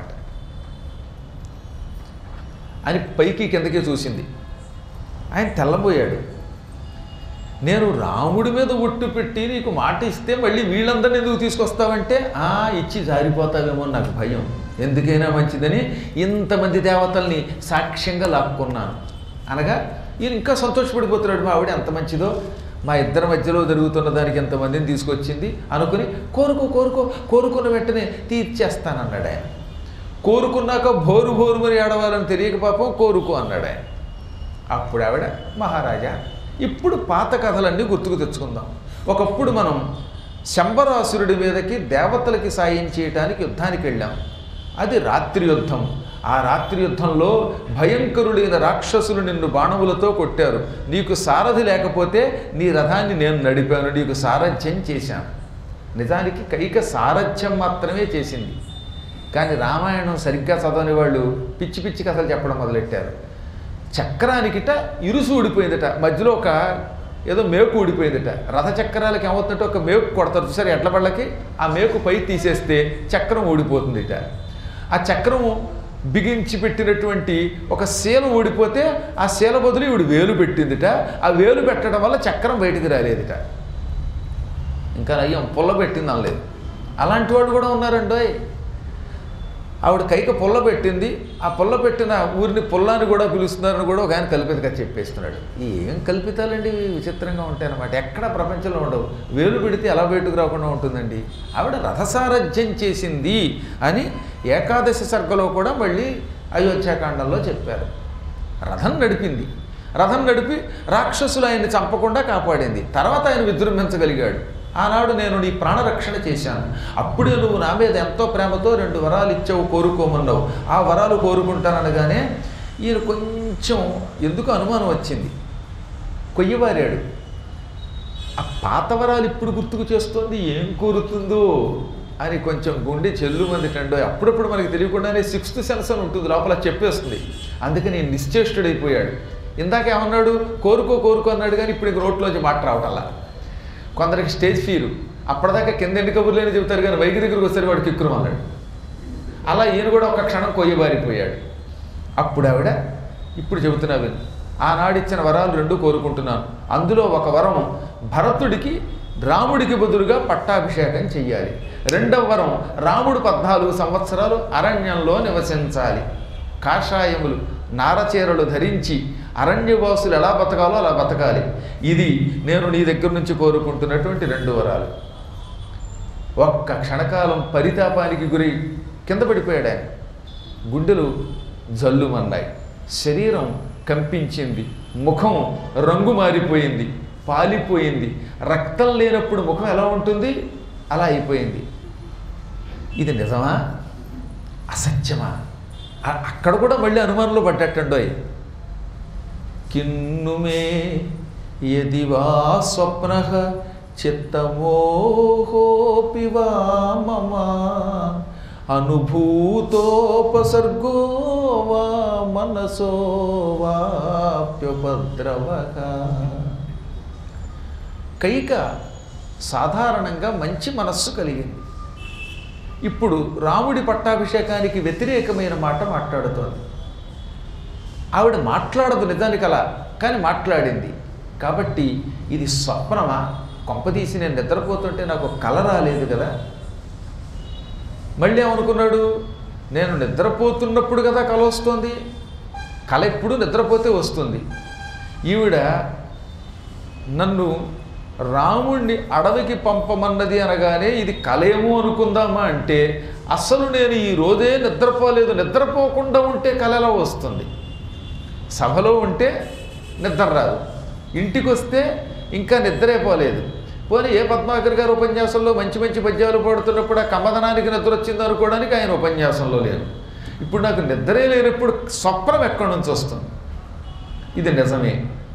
అని పైకి కిందకి చూసింది ఆయన తెల్లబోయాడు నేను రాముడి మీద ఒట్టు పెట్టి నీకు మాట ఇస్తే మళ్ళీ వీళ్ళందరినీ ఎందుకు తీసుకొస్తావంటే ఆ ఇచ్చి జారిపోతావేమో అని నాకు భయం ఎందుకైనా మంచిదని ఇంతమంది దేవతల్ని సాక్ష్యంగా లాక్కున్నాను అనగా ఈయన ఇంకా సంతోషపడిపోతున్నాడు మా ఆవిడ ఎంత మంచిదో మా ఇద్దరి మధ్యలో జరుగుతున్న దానికి ఎంతమందిని తీసుకొచ్చింది అనుకుని కోరుకో కోరుకో కోరుకున్న వెంటనే తీర్చేస్తానన్నాడు ఆయన కోరుకున్నాక భోరు భోరు మరి ఏడవాలని తెలియక పాపం కోరుకో అన్నాడు ఆయన అప్పుడు ఆవిడ మహారాజా ఇప్పుడు పాత కథలన్నీ గుర్తుకు తెచ్చుకుందాం ఒకప్పుడు మనం శంబరాసురుడి మీదకి దేవతలకి సాయం చేయటానికి యుద్ధానికి వెళ్ళాం అది రాత్రి యుద్ధం ఆ రాత్రి యుద్ధంలో భయంకరుడైన రాక్షసులు నిన్ను బాణములతో కొట్టారు నీకు సారథి లేకపోతే నీ రథాన్ని నేను నడిపాను నీకు సారథ్యం చేశాను నిజానికి కైక సారథ్యం మాత్రమే చేసింది కానీ రామాయణం సరిగ్గా చదవని వాళ్ళు పిచ్చి పిచ్చి కథలు చెప్పడం మొదలెట్టారు చక్రానికిట ఇరుసు ఊడిపోయిందట మధ్యలో ఒక ఏదో మేకు ఊడిపోయిందట రథ చక్రాలకి ఏమవుతుందంటే ఒక మేకు కొడతారు చూసారు ఎడ్ల బళ్ళకి ఆ మేకు పై తీసేస్తే చక్రం ఊడిపోతుందిట ఆ చక్రము బిగించి పెట్టినటువంటి ఒక శీల ఊడిపోతే ఆ శీల బదులు ఈవిడ వేలు పెట్టిందిట ఆ వేలు పెట్టడం వల్ల చక్రం బయటికి రాలేదిట ఇంకా అయ్యం పుల్ల పెట్టింది అనలేదు అలాంటి వాళ్ళు కూడా ఉన్నారండోయ్ ఆవిడ కైక పుల్ల పెట్టింది ఆ పుల్ల పెట్టిన ఊరిని పుల్లాని కూడా పిలుస్తున్నారని కూడా ఒక ఆయన కల్పితగా చెప్పేస్తున్నాడు ఏం కల్పితాలండి ఇవి విచిత్రంగా ఉంటాయి అన్నమాట ఎక్కడ ప్రపంచంలో ఉండవు వేలు పెడితే ఎలా బయటకు రాకుండా ఉంటుందండి ఆవిడ రథసారథ్యం చేసింది అని ఏకాదశి సర్గలో కూడా మళ్ళీ అయోధ్యాకాండంలో చెప్పారు రథం నడిపింది రథం నడిపి రాక్షసులు ఆయన్ని చంపకుండా కాపాడింది తర్వాత ఆయన విజృంభించగలిగాడు ఆనాడు నేను నీ ప్రాణరక్షణ చేశాను అప్పుడే నువ్వు నా మీద ఎంతో ప్రేమతో రెండు వరాలు ఇచ్చావు కోరుకోమన్నావు ఆ వరాలు కోరుకుంటాననగానే ఈయన కొంచెం ఎందుకు అనుమానం వచ్చింది కొయ్యబారాడు ఆ పాత వరాలు ఇప్పుడు గుర్తుకు చేస్తుంది ఏం కోరుతుందో అని కొంచెం గుండె చెల్లు మంది కండో అప్పుడప్పుడు మనకి తెలియకుండానే సిక్స్త్ సెన్స్ అని ఉంటుంది లోపల చెప్పేస్తుంది అందుకని నిశ్చేష్టుడైపోయాడు ఇందాక ఏమన్నాడు కోరుకో కోరుకో అన్నాడు కానీ ఇప్పుడు ఇంక రోడ్లోంచి మాట రావటల్లా కొందరికి స్టేజ్ ఫీరు అప్పటిదాకా కింద ఎండి కబుర్లేని చెబుతారు కానీ వైకి దగ్గరికి వచ్చేసరికి వాడు కిక్కురు అన్నాడు అలా ఈయన కూడా ఒక క్షణం కొయ్యబారిపోయాడు అప్పుడు ఆవిడ ఇప్పుడు చెబుతున్నా విను ఆనాడు ఇచ్చిన వరాలు రెండు కోరుకుంటున్నాను అందులో ఒక వరం భరతుడికి రాముడికి బదులుగా పట్టాభిషేకం చెయ్యాలి రెండవ వరం రాముడు పద్నాలుగు సంవత్సరాలు అరణ్యంలో నివసించాలి కాషాయములు నారచీరలు ధరించి అరణ్యవాసులు ఎలా బతకాలో అలా బతకాలి ఇది నేను నీ దగ్గర నుంచి కోరుకుంటున్నటువంటి రెండు వరాలు ఒక్క క్షణకాలం పరితాపానికి గురి కింద పడిపోయాడు ఆయన గుండెలు జల్లుమన్నాయి శరీరం కంపించింది ముఖం రంగు మారిపోయింది పాలిపోయింది రక్తం లేనప్పుడు ముఖం ఎలా ఉంటుంది అలా అయిపోయింది ఇది నిజమా అసత్యమా అ- అక్కడ కూడా మళ్ళీ అనుమానంలో పడ్డట్టండోయ్ కిన్నుమే యది వా స్వప్న చిత్తమోహోపి వా మమ అనుభూతోపసర్గో వా మనసో వాప్యుపద్రవక కైక సాధారణంగా మంచి మనస్సు కలిగింది ఇప్పుడు రాముడి పట్టాభిషేకానికి వ్యతిరేకమైన మాట మాట్లాడుతోంది ఆవిడ మాట్లాడదు నిజానికి అలా కానీ మాట్లాడింది కాబట్టి ఇది స్వప్నమా కొంపదీసి నేను నిద్రపోతుంటే నాకు కల రాలేదు కదా మళ్ళీ ఏమనుకున్నాడు నేను నిద్రపోతున్నప్పుడు కదా కల వస్తుంది కల ఎప్పుడు నిద్రపోతే వస్తుంది ఈవిడ నన్ను రాముణ్ణి అడవికి పంపమన్నది అనగానే ఇది కలేమో అనుకుందామా అంటే అసలు నేను ఈ రోజే నిద్రపోలేదు నిద్రపోకుండా ఉంటే కల ఎలా వస్తుంది సభలో ఉంటే నిద్ర రాదు ఇంటికి వస్తే ఇంకా నిద్రే పోలేదు పోనీ ఏ పద్మాకర్ గారు ఉపన్యాసంలో మంచి మంచి పద్యాలు పాడుతున్నప్పుడు ఆ కమదనానికి నిద్ర వచ్చింది అనుకోవడానికి ఆయన ఉపన్యాసంలో లేను ఇప్పుడు నాకు నిద్రే లేనప్పుడు స్వప్నం ఎక్కడి నుంచి వస్తుంది ఇది నిజమే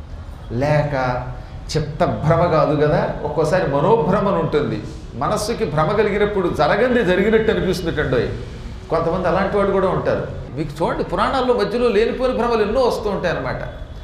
లేక చిత్తభ్రమ కాదు కదా ఒక్కోసారి మనోభ్రమను ఉంటుంది మనస్సుకి భ్రమ కలిగినప్పుడు జరగంది జరిగినట్టు అనిపిస్తుందండి కొంతమంది అలాంటి వాళ్ళు కూడా ఉంటారు మీకు చూడండి పురాణాల్లో మధ్యలో లేనిపోని భ్రమలు ఎన్నో వస్తూ ఉంటాయి అన్నమాట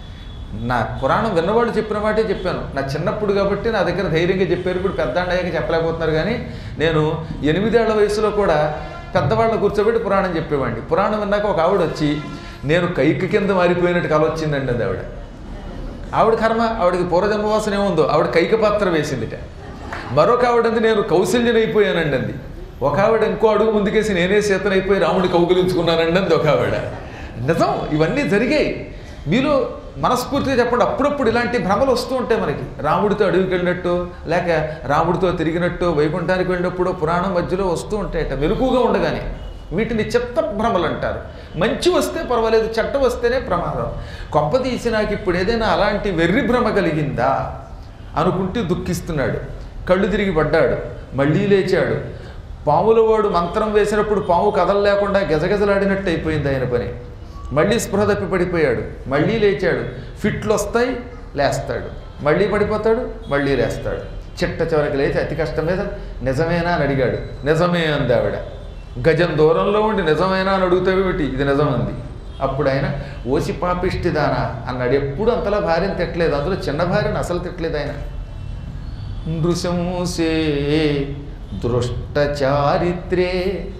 నా పురాణం విన్నవాళ్ళు చెప్పిన మాటే చెప్పాను నా చిన్నప్పుడు కాబట్టి నా దగ్గర ధైర్యంగా చెప్పారు ఇప్పుడు పెద్ద అయ్యాక చెప్పలేకపోతున్నారు కానీ నేను ఎనిమిదేళ్ల వయసులో కూడా పెద్దవాళ్ళని కూర్చోబెట్టి పురాణం చెప్పేవాడిని పురాణం విన్నాక ఒక ఆవిడ వచ్చి నేను కైకి కింద మారిపోయినట్టు కల వచ్చిందండి అది ఆవిడ ఆవిడ కర్మ ఆవిడకి పూర్వజన్మవాసన ఏముందో ఆవిడ కైక పాత్ర వేసిందిట మరొక ఆవిడంది నేను కౌశల్యనైపోయానండి అంది ఒక ఆవిడ ఇంకో అడుగు ముందుకేసి నేనే సీతనైపోయి రాముడి కౌగులించుకున్నానండి అంది ఒక ఆవిడ నిజం ఇవన్నీ జరిగాయి మీలో మనస్ఫూర్తిగా చెప్పండి అప్పుడప్పుడు ఇలాంటి భ్రమలు వస్తూ ఉంటాయి మనకి రాముడితో అడవికి వెళ్ళినట్టు లేక రాముడితో తిరిగినట్టు వైకుంఠానికి వెళ్ళినప్పుడు పురాణం మధ్యలో వస్తూ ఉంటాయట మెలకుగా ఉండగానే వీటిని చిత్త భ్రమలు అంటారు మంచి వస్తే పర్వాలేదు చెట్ట వస్తేనే ప్రమాదం కొంప తీసి నాకు ఇప్పుడు ఏదైనా అలాంటి వెర్రి భ్రమ కలిగిందా అనుకుంటూ దుఃఖిస్తున్నాడు కళ్ళు తిరిగి పడ్డాడు మళ్ళీ లేచాడు పాముల వాడు మంత్రం వేసినప్పుడు పాము కదల లేకుండా గజగజలాడినట్టు అయిపోయింది ఆయన పని మళ్ళీ స్పృహ తప్పి పడిపోయాడు మళ్ళీ లేచాడు ఫిట్లు వస్తాయి లేస్తాడు మళ్ళీ పడిపోతాడు మళ్ళీ లేస్తాడు చిట్ట చివరికి లేచి అతి కష్టం మీద నిజమేనా అని అడిగాడు నిజమే అంది ఆవిడ గజం దూరంలో ఉండి నిజమేనా అని అడుగుతావేమిటి ఇది నిజం అంది అప్పుడు ఆయన ఓసి పాపిష్టిదానా అన్నాడు ఎప్పుడు అంతలా భార్యను తిట్టలేదు అందులో చిన్న భార్యను అసలు తిట్టలేదు ఆయన నృశంసే దృష్ట చారిత్రే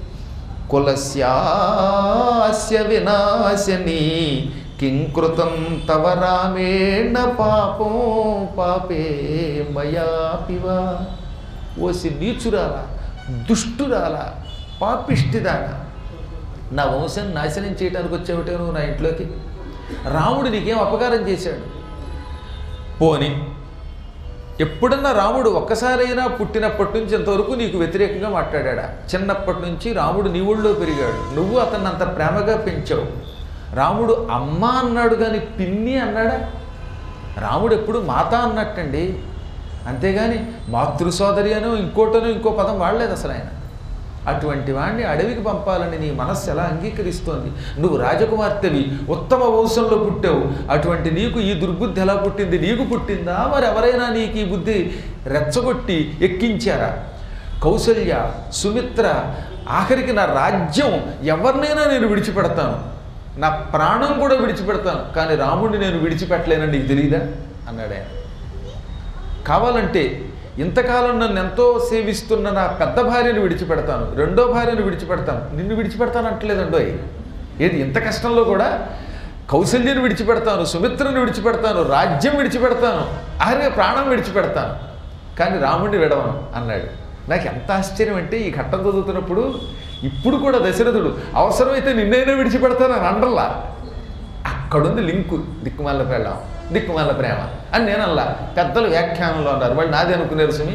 కులస్యాస్య వినాశని కింకృతం తవ రామేణ పాపం పాపే మయాపివా ఓసి నీచురాలా దుష్టురాలా పాపిష్టిదానా నా వంశం నాశనం చేయడానికి వచ్చేవిటే నువ్వు నా ఇంట్లోకి రాముడు నీకేం అపకారం చేశాడు పోని ఎప్పుడన్నా రాముడు ఒక్కసారైనా పుట్టినప్పటి నుంచి ఇంతవరకు నీకు వ్యతిరేకంగా మాట్లాడా చిన్నప్పటి నుంచి రాముడు నీ ఊళ్ళో పెరిగాడు నువ్వు అతన్ని అంత ప్రేమగా పెంచావు రాముడు అమ్మ అన్నాడు కానీ పిన్ని అన్నాడా రాముడు ఎప్పుడు మాత అన్నట్టండి అంతేగాని మాతృ సోదరి అనో ఇంకోటనో ఇంకో పదం వాడలేదు అసలు ఆయన అటువంటి వాడిని అడవికి పంపాలని నీ మనస్సు ఎలా అంగీకరిస్తోంది నువ్వు రాజకుమార్తెవి ఉత్తమ వంశంలో పుట్టావు అటువంటి నీకు ఈ దుర్బుద్ధి ఎలా పుట్టింది నీకు పుట్టిందా మరి ఎవరైనా నీకు ఈ బుద్ధి రెచ్చగొట్టి ఎక్కించారా కౌసల్య సుమిత్ర ఆఖరికి నా రాజ్యం ఎవరినైనా నేను విడిచిపెడతాను నా ప్రాణం కూడా విడిచిపెడతాను కానీ రాముడిని నేను విడిచిపెట్టలేనని నీకు తెలియదా అన్నాడు ఆయన కావాలంటే ఇంతకాలం నన్ను ఎంతో సేవిస్తున్న నా పెద్ద భార్యను విడిచిపెడతాను రెండో భార్యను విడిచిపెడతాను నిన్ను విడిచిపెడతాను అంటలేదండో ఏది ఇంత కష్టంలో కూడా కౌశల్యను విడిచిపెడతాను సుమిత్రను విడిచిపెడతాను రాజ్యం విడిచిపెడతాను ఆఖరిగా ప్రాణం విడిచిపెడతాను కానీ రాముడిని విడవను అన్నాడు నాకు ఎంత ఆశ్చర్యం అంటే ఈ ఘట్టం చదువుతున్నప్పుడు ఇప్పుడు కూడా దశరథుడు అవసరమైతే నిన్నైనా విడిచిపెడతాను అని అండల్లా అక్కడుంది లింకు దిక్కుమాల పెళ్ళాం దిక్కుమాల ప్రేమ అని నేనల్లా పెద్దలు వ్యాఖ్యానంలో అన్నారు వాళ్ళు నాది అనుకునేరు సుమి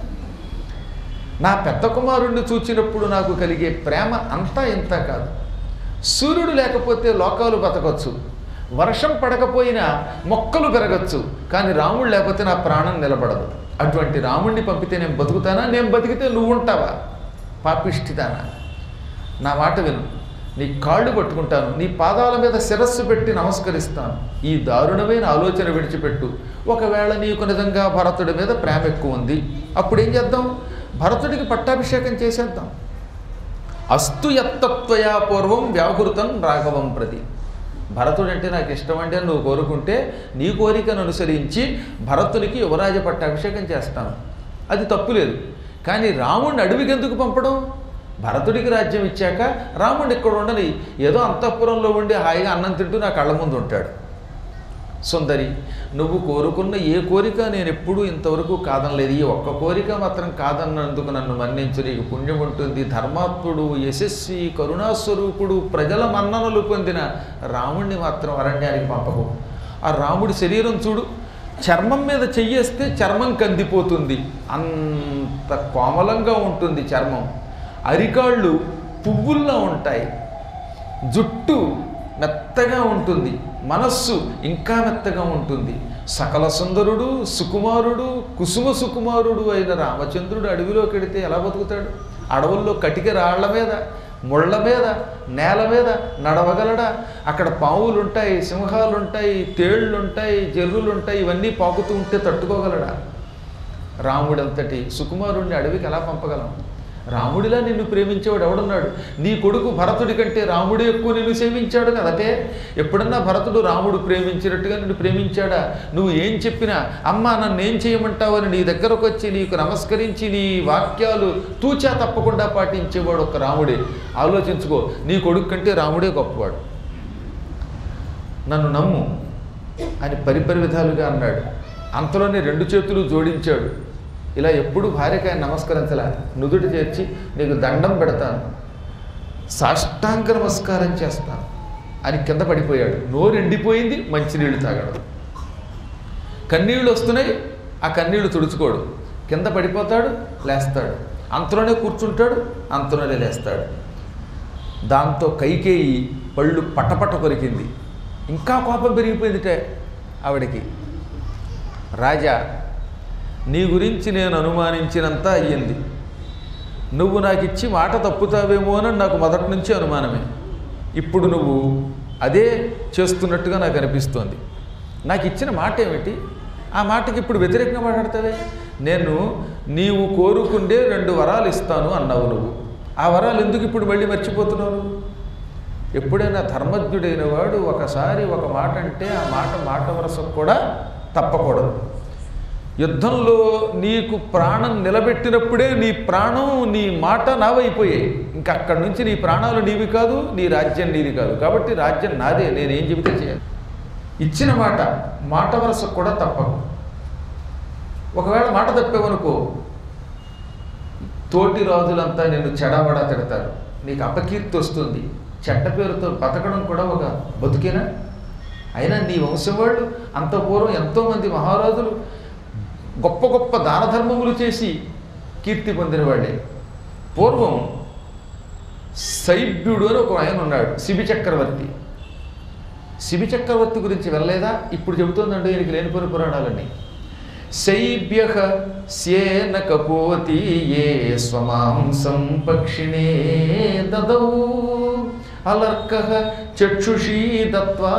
నా పెద్ద కుమారుణ్ణి చూచినప్పుడు నాకు కలిగే ప్రేమ అంతా ఇంత కాదు సూర్యుడు లేకపోతే లోకాలు బతకొచ్చు వర్షం పడకపోయినా మొక్కలు పెరగచ్చు కానీ రాముడు లేకపోతే నా ప్రాణం నిలబడదు అటువంటి రాముణ్ణి పంపితే నేను బతుకుతానా నేను బతికితే నువ్వు ఉంటావా పాపిష్టిదానా నా మాట విను నీ కాళ్ళు పట్టుకుంటాను నీ పాదాల మీద శిరస్సు పెట్టి నమస్కరిస్తాను ఈ దారుణమైన ఆలోచన విడిచిపెట్టు ఒకవేళ నీకు నిజంగా భరతుడి మీద ప్రేమ ఎక్కువ ఉంది అప్పుడు ఏం చేద్దాం భరతుడికి పట్టాభిషేకం చేసేద్దాం అస్తు యత్తత్వయా పూర్వం వ్యాహృతం రాఘవం ప్రతి భరతుడు అంటే నాకు ఇష్టం అంటే అని నువ్వు కోరుకుంటే నీ కోరికను అనుసరించి భరతునికి యువరాజ పట్టాభిషేకం చేస్తాను అది తప్పులేదు కానీ రాముడిని అడవికి ఎందుకు పంపడం భరతుడికి రాజ్యం ఇచ్చాక రాముడు ఇక్కడ ఉండని ఏదో అంతఃపురంలో ఉండి హాయిగా అన్నం తింటూ నా కళ్ళ ముందు ఉంటాడు సుందరి నువ్వు కోరుకున్న ఏ కోరిక నేను ఎప్పుడూ ఇంతవరకు కాదనలేదు ఈ ఒక్క కోరిక మాత్రం కాదన్నందుకు నన్ను మన్నించు నీకు పుణ్యం ఉంటుంది ధర్మాత్ముడు యశస్వి కరుణాస్వరూపుడు ప్రజల మన్ననలు పొందిన రాముణ్ణి మాత్రం అరణ్యానికి పంపకు ఆ రాముడి శరీరం చూడు చర్మం మీద చెయ్యేస్తే చర్మం కందిపోతుంది అంత కోమలంగా ఉంటుంది చర్మం అరికాళ్ళు పువ్వుల్లో ఉంటాయి జుట్టు మెత్తగా ఉంటుంది మనస్సు ఇంకా మెత్తగా ఉంటుంది సకల సుందరుడు సుకుమారుడు కుసుమ సుకుమారుడు అయిన రామచంద్రుడు అడవిలోకి వెడితే ఎలా బతుకుతాడు అడవుల్లో కటిక రాళ్ల మీద ముళ్ళ మీద నేల మీద నడవగలడా అక్కడ పావులు ఉంటాయి సింహాలు ఉంటాయి తేళ్ళు ఉంటాయి జర్రులు ఉంటాయి ఇవన్నీ పాకుతూ ఉంటే తట్టుకోగలడా రాముడంతటి సుకుమారుణ్ణి అడవికి ఎలా పంపగలం రాముడిలా నిన్ను ప్రేమించేవాడు ఎవడున్నాడు నీ కొడుకు భరతుడి కంటే రాముడు ఎక్కువ నిన్ను సేవించాడు కదటే ఎప్పుడన్నా భరతుడు రాముడు ప్రేమించినట్టుగా నిన్ను ప్రేమించాడా నువ్వు ఏం చెప్పినా అమ్మ నన్ను ఏం చేయమంటావని నీ దగ్గరకు వచ్చి నీకు నమస్కరించి నీ వాక్యాలు తూచా తప్పకుండా పాటించేవాడు ఒక రాముడే ఆలోచించుకో నీ కొడుకు కంటే రాముడే గొప్పవాడు నన్ను నమ్ము అని పరిపరి విధాలుగా అన్నాడు అంతలోనే రెండు చేతులు జోడించాడు ఇలా ఎప్పుడు భార్యకి ఆయన నమస్కరించలే నుదుటి చేర్చి నీకు దండం పెడతాను సాష్టాంగ నమస్కారం చేస్తాను అని కింద పడిపోయాడు నోరు ఎండిపోయింది మంచినీళ్ళు తాగడం కన్నీళ్ళు వస్తున్నాయి ఆ కన్నీళ్లు తుడుచుకోడు కింద పడిపోతాడు లేస్తాడు అంతలోనే కూర్చుంటాడు అంతలోనే లేస్తాడు దాంతో కైకేయి పళ్ళు పటపట కొరికింది ఇంకా కోపం పెరిగిపోయిందిటే ఆవిడకి రాజా నీ గురించి నేను అనుమానించినంత అయ్యింది నువ్వు నాకు ఇచ్చి మాట తప్పుతావేమో అని నాకు మొదటి నుంచి అనుమానమే ఇప్పుడు నువ్వు అదే చేస్తున్నట్టుగా నాకు అనిపిస్తోంది నాకు ఇచ్చిన మాట ఏమిటి ఆ మాటకి ఇప్పుడు వ్యతిరేకంగా మాట్లాడతావే నేను నీవు కోరుకుండే రెండు వరాలు ఇస్తాను అన్నావు నువ్వు ఆ వరాలు ఎందుకు ఇప్పుడు మళ్ళీ మర్చిపోతున్నావు నువ్వు? ఎప్పుడైనా ధర్మజ్ఞుడైన వాడు ఒకసారి ఒక మాట అంటే ఆ మాట మాట వరసకు కూడా తప్పకూడదు యుద్ధంలో నీకు ప్రాణం నిలబెట్టినప్పుడే నీ ప్రాణం నీ మాట నావైపోయాయి ఇంకా అక్కడి నుంచి నీ ప్రాణాలు నీవి కాదు నీ రాజ్యం నీది కాదు కాబట్టి రాజ్యం నాదే నేనేం చెబితే చేయాలి ఇచ్చిన మాట మాట వరస కూడా తప్పదు ఒకవేళ మాట తప్పేవనుకో తోటి రాజులంతా నిన్ను చెడబడా తిడతారు నీకు అపకీర్తి వస్తుంది చెడ్డ పేరుతో బతకడం కూడా ఒక బతుకేనా అయినా నీ వంశం వాళ్ళు అంత పూర్వం ఎంతోమంది మహారాజులు గొప్ప గొప్ప దాన ధర్మములు చేసి కీర్తి పొందిన వాళ్ళే పూర్వం శైబ్యుడు అని ఒక ఆయన ఉన్నాడు శిబి చక్రవర్తి శిబి చక్రవర్తి గురించి వెళ్ళలేదా ఇప్పుడు చెబుతోందండి ఈయనకి లేనిపోయిన పురాణాలన్నీ శైబ్య స్యేన కపోతి ఏ స్వమాంసం పక్షిణే దదౌ అలర్క చక్షుషీ దత్వా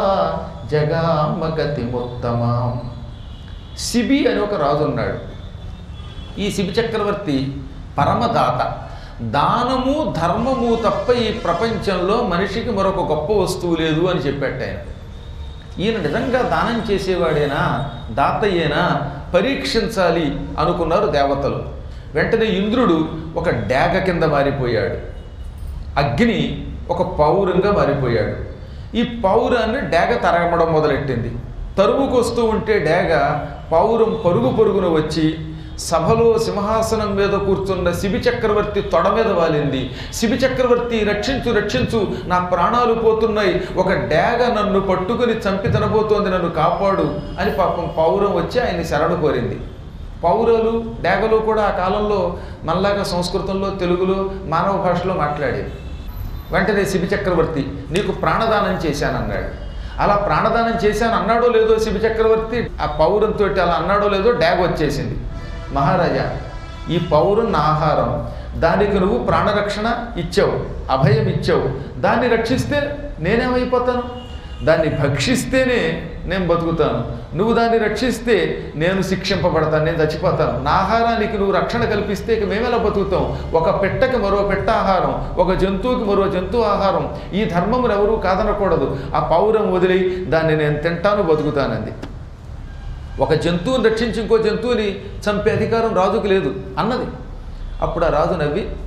జగామగతిముత్తమాం శిబి అని ఒక రాజు ఉన్నాడు ఈ శిబి చక్రవర్తి పరమదాత దానము ధర్మము తప్ప ఈ ప్రపంచంలో మనిషికి మరొక గొప్ప వస్తువు లేదు అని చెప్పాట ఆయన ఈయన నిజంగా దానం చేసేవాడేనా దాతయ్యేనా పరీక్షించాలి అనుకున్నారు దేవతలు వెంటనే ఇంద్రుడు ఒక డేగ కింద మారిపోయాడు అగ్ని ఒక పౌరంగా మారిపోయాడు ఈ పౌరాన్ని డేగ తరగమడం మొదలెట్టింది తరువుకు వస్తూ ఉంటే డేగ పౌరం పరుగు పరుగున వచ్చి సభలో సింహాసనం మీద కూర్చున్న శిబి చక్రవర్తి తొడ మీద వాలింది శిబి చక్రవర్తి రక్షించు రక్షించు నా ప్రాణాలు పోతున్నాయి ఒక డేగ నన్ను పట్టుకుని చంపి తినబోతోంది నన్ను కాపాడు అని పాపం పౌరం వచ్చి ఆయన్ని శరణు కోరింది పౌరులు డేగలు కూడా ఆ కాలంలో మనలాగా సంస్కృతంలో తెలుగులో మానవ భాషలో మాట్లాడేది వెంటనే శిబి చక్రవర్తి నీకు ప్రాణదానం చేశానన్నాడు అలా ప్రాణదానం చేశాను అన్నాడో లేదో శిబి చక్రవర్తి ఆ పౌరంతో అలా అన్నాడో లేదో డ్యాగ్ వచ్చేసింది మహారాజా ఈ పౌరం నా ఆహారం దానికి నువ్వు ప్రాణరక్షణ ఇచ్చావు అభయం ఇచ్చావు దాన్ని రక్షిస్తే నేనేమైపోతాను దాన్ని భక్షిస్తేనే నేను బతుకుతాను నువ్వు దాన్ని రక్షిస్తే నేను శిక్షింపబడతాను నేను చచ్చిపోతాను నా ఆహారానికి నువ్వు రక్షణ కల్పిస్తే ఇక మేమెలా బతుకుతాం ఒక పెట్టకి మరో పెట్ట ఆహారం ఒక జంతువుకి మరో జంతువు ఆహారం ఈ ధర్మమును ఎవరూ కాదనకూడదు ఆ పౌరం వదిలి దాన్ని నేను తింటాను బతుకుతానంది ఒక జంతువుని రక్షించి ఇంకో జంతువుని చంపే అధికారం రాజుకి లేదు అన్నది అప్పుడు ఆ రాజు నవ్వి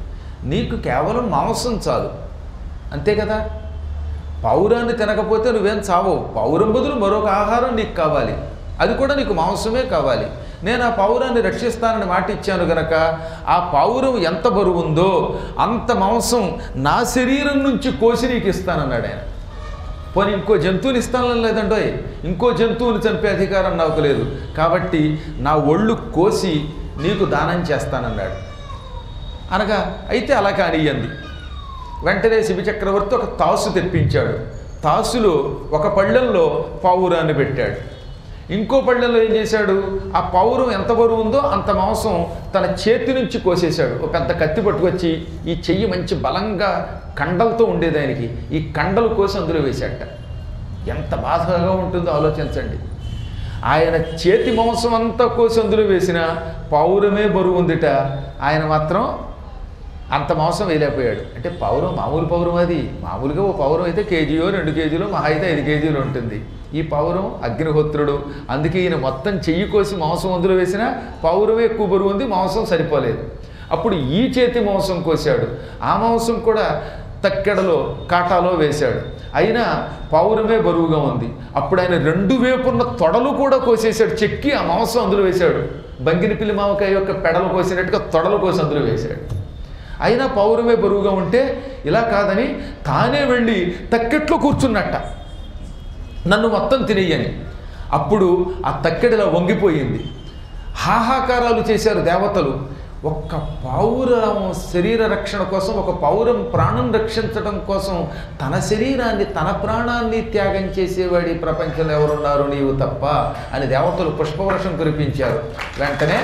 నీకు కేవలం మాంసం చాలు అంతే కదా పౌరాన్ని తినకపోతే నువ్వేం చావవు పౌరం బదులు మరొక ఆహారం నీకు కావాలి అది కూడా నీకు మాంసమే కావాలి నేను ఆ పౌరాన్ని రక్షిస్తానని మాట ఇచ్చాను గనక ఆ పౌరం ఎంత బరువు ఉందో అంత మాంసం నా శరీరం నుంచి కోసి నీకు ఇస్తానన్నాడు ఆయన పోనీ ఇంకో జంతువుని ఇస్తానని లేదండో ఇంకో జంతువుని చంపే అధికారం నాకు లేదు కాబట్టి నా ఒళ్ళు కోసి నీకు దానం చేస్తానన్నాడు అనగా అయితే అలా కానియ్యంది వెంటనే శిబి చక్రవర్తి ఒక తాసు తెప్పించాడు తాసులో ఒక పళ్ళెంలో పావురాన్ని పెట్టాడు ఇంకో పళ్ళెంలో ఏం చేశాడు ఆ పౌరం ఎంత బరువు ఉందో అంత మాంసం తన చేతి నుంచి కోసేశాడు ఒక పెద్ద కత్తి పట్టుకొచ్చి ఈ చెయ్యి మంచి బలంగా కండలతో ఉండేది ఆయనకి ఈ కండలు కోసి అందులో వేశాట ఎంత బాధగా ఉంటుందో ఆలోచించండి ఆయన చేతి మాంసం అంతా కోసి అందులో వేసిన పౌరమే బరువు ఉందిట ఆయన మాత్రం అంత మాంసం వేయలేకపోయాడు అంటే పౌరం మామూలు పౌరం అది మామూలుగా ఓ పౌరం అయితే కేజీయో రెండు కేజీలో మహా అయితే ఐదు కేజీలు ఉంటుంది ఈ పౌరం అగ్నిహోత్రుడు అందుకే ఈయన మొత్తం చెయ్యి కోసి మాంసం అందులో వేసినా పౌరమే ఎక్కువ బరువు ఉంది మాంసం సరిపోలేదు అప్పుడు ఈ చేతి మాంసం కోసాడు ఆ మాంసం కూడా తక్కెడలో కాటాలో వేశాడు అయినా పౌరమే బరువుగా ఉంది అప్పుడు ఆయన రెండు వేపున్న తొడలు కూడా కోసేశాడు చెక్కి ఆ మాంసం అందులో వేశాడు బంగిని పిల్లి మామకాయ యొక్క పెడలు కోసినట్టుగా తొడలు కోసి అందులో వేశాడు అయినా పౌరమే బరువుగా ఉంటే ఇలా కాదని తానే వెళ్ళి తక్కెట్లో కూర్చున్నట్ట నన్ను మొత్తం తినేయని అప్పుడు ఆ తక్కెడిలా వంగిపోయింది హాహాకారాలు చేశారు దేవతలు ఒక్క పౌరం శరీర రక్షణ కోసం ఒక పౌరం ప్రాణం రక్షించడం కోసం తన శరీరాన్ని తన ప్రాణాన్ని త్యాగం చేసేవాడి ఈ ప్రపంచంలో ఎవరున్నారు నీవు తప్ప అని దేవతలు పుష్పవర్షం కురిపించారు వెంటనే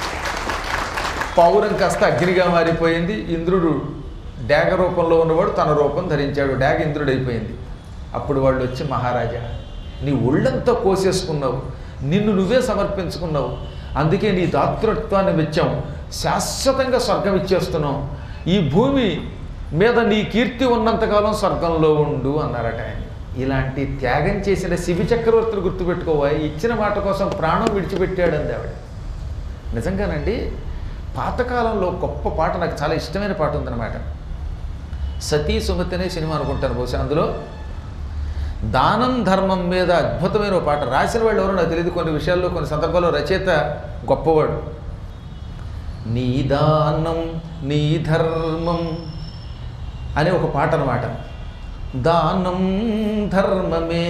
పౌరం కాస్త అగ్నిగా మారిపోయింది ఇంద్రుడు డేగ రూపంలో ఉన్నవాడు తన రూపం ధరించాడు డేగ ఇంద్రుడైపోయింది అప్పుడు వాళ్ళు వచ్చి మహారాజా నీ ఒళ్ళంతా కోసేసుకున్నావు నిన్ను నువ్వే సమర్పించుకున్నావు అందుకే నీ దాతృత్వాన్ని మెచ్చాం శాశ్వతంగా స్వర్గం ఇచ్చేస్తున్నాం ఈ భూమి మీద నీ కీర్తి ఉన్నంతకాలం స్వర్గంలో ఉండు అన్నారట ఆయన ఇలాంటి త్యాగం చేసిన శివి చక్రవర్తిని గుర్తుపెట్టుకోవా ఇచ్చిన మాట కోసం ప్రాణం విడిచిపెట్టాడంది ఆవిడ నిజంగానండి పాతకాలంలో గొప్ప పాట నాకు చాలా ఇష్టమైన పాట ఉందన్నమాట సతీ సుమతి అనే సినిమా అనుకుంటాను బహుశా అందులో దానం ధర్మం మీద అద్భుతమైన ఒక పాట రాసిన వాళ్ళు ఎవరో నాకు తెలియదు కొన్ని విషయాల్లో కొన్ని సందర్భాల్లో రచయిత గొప్పవాడు నీ దానం నీ ధర్మం అనే ఒక పాట అనమాట దానం ధర్మమే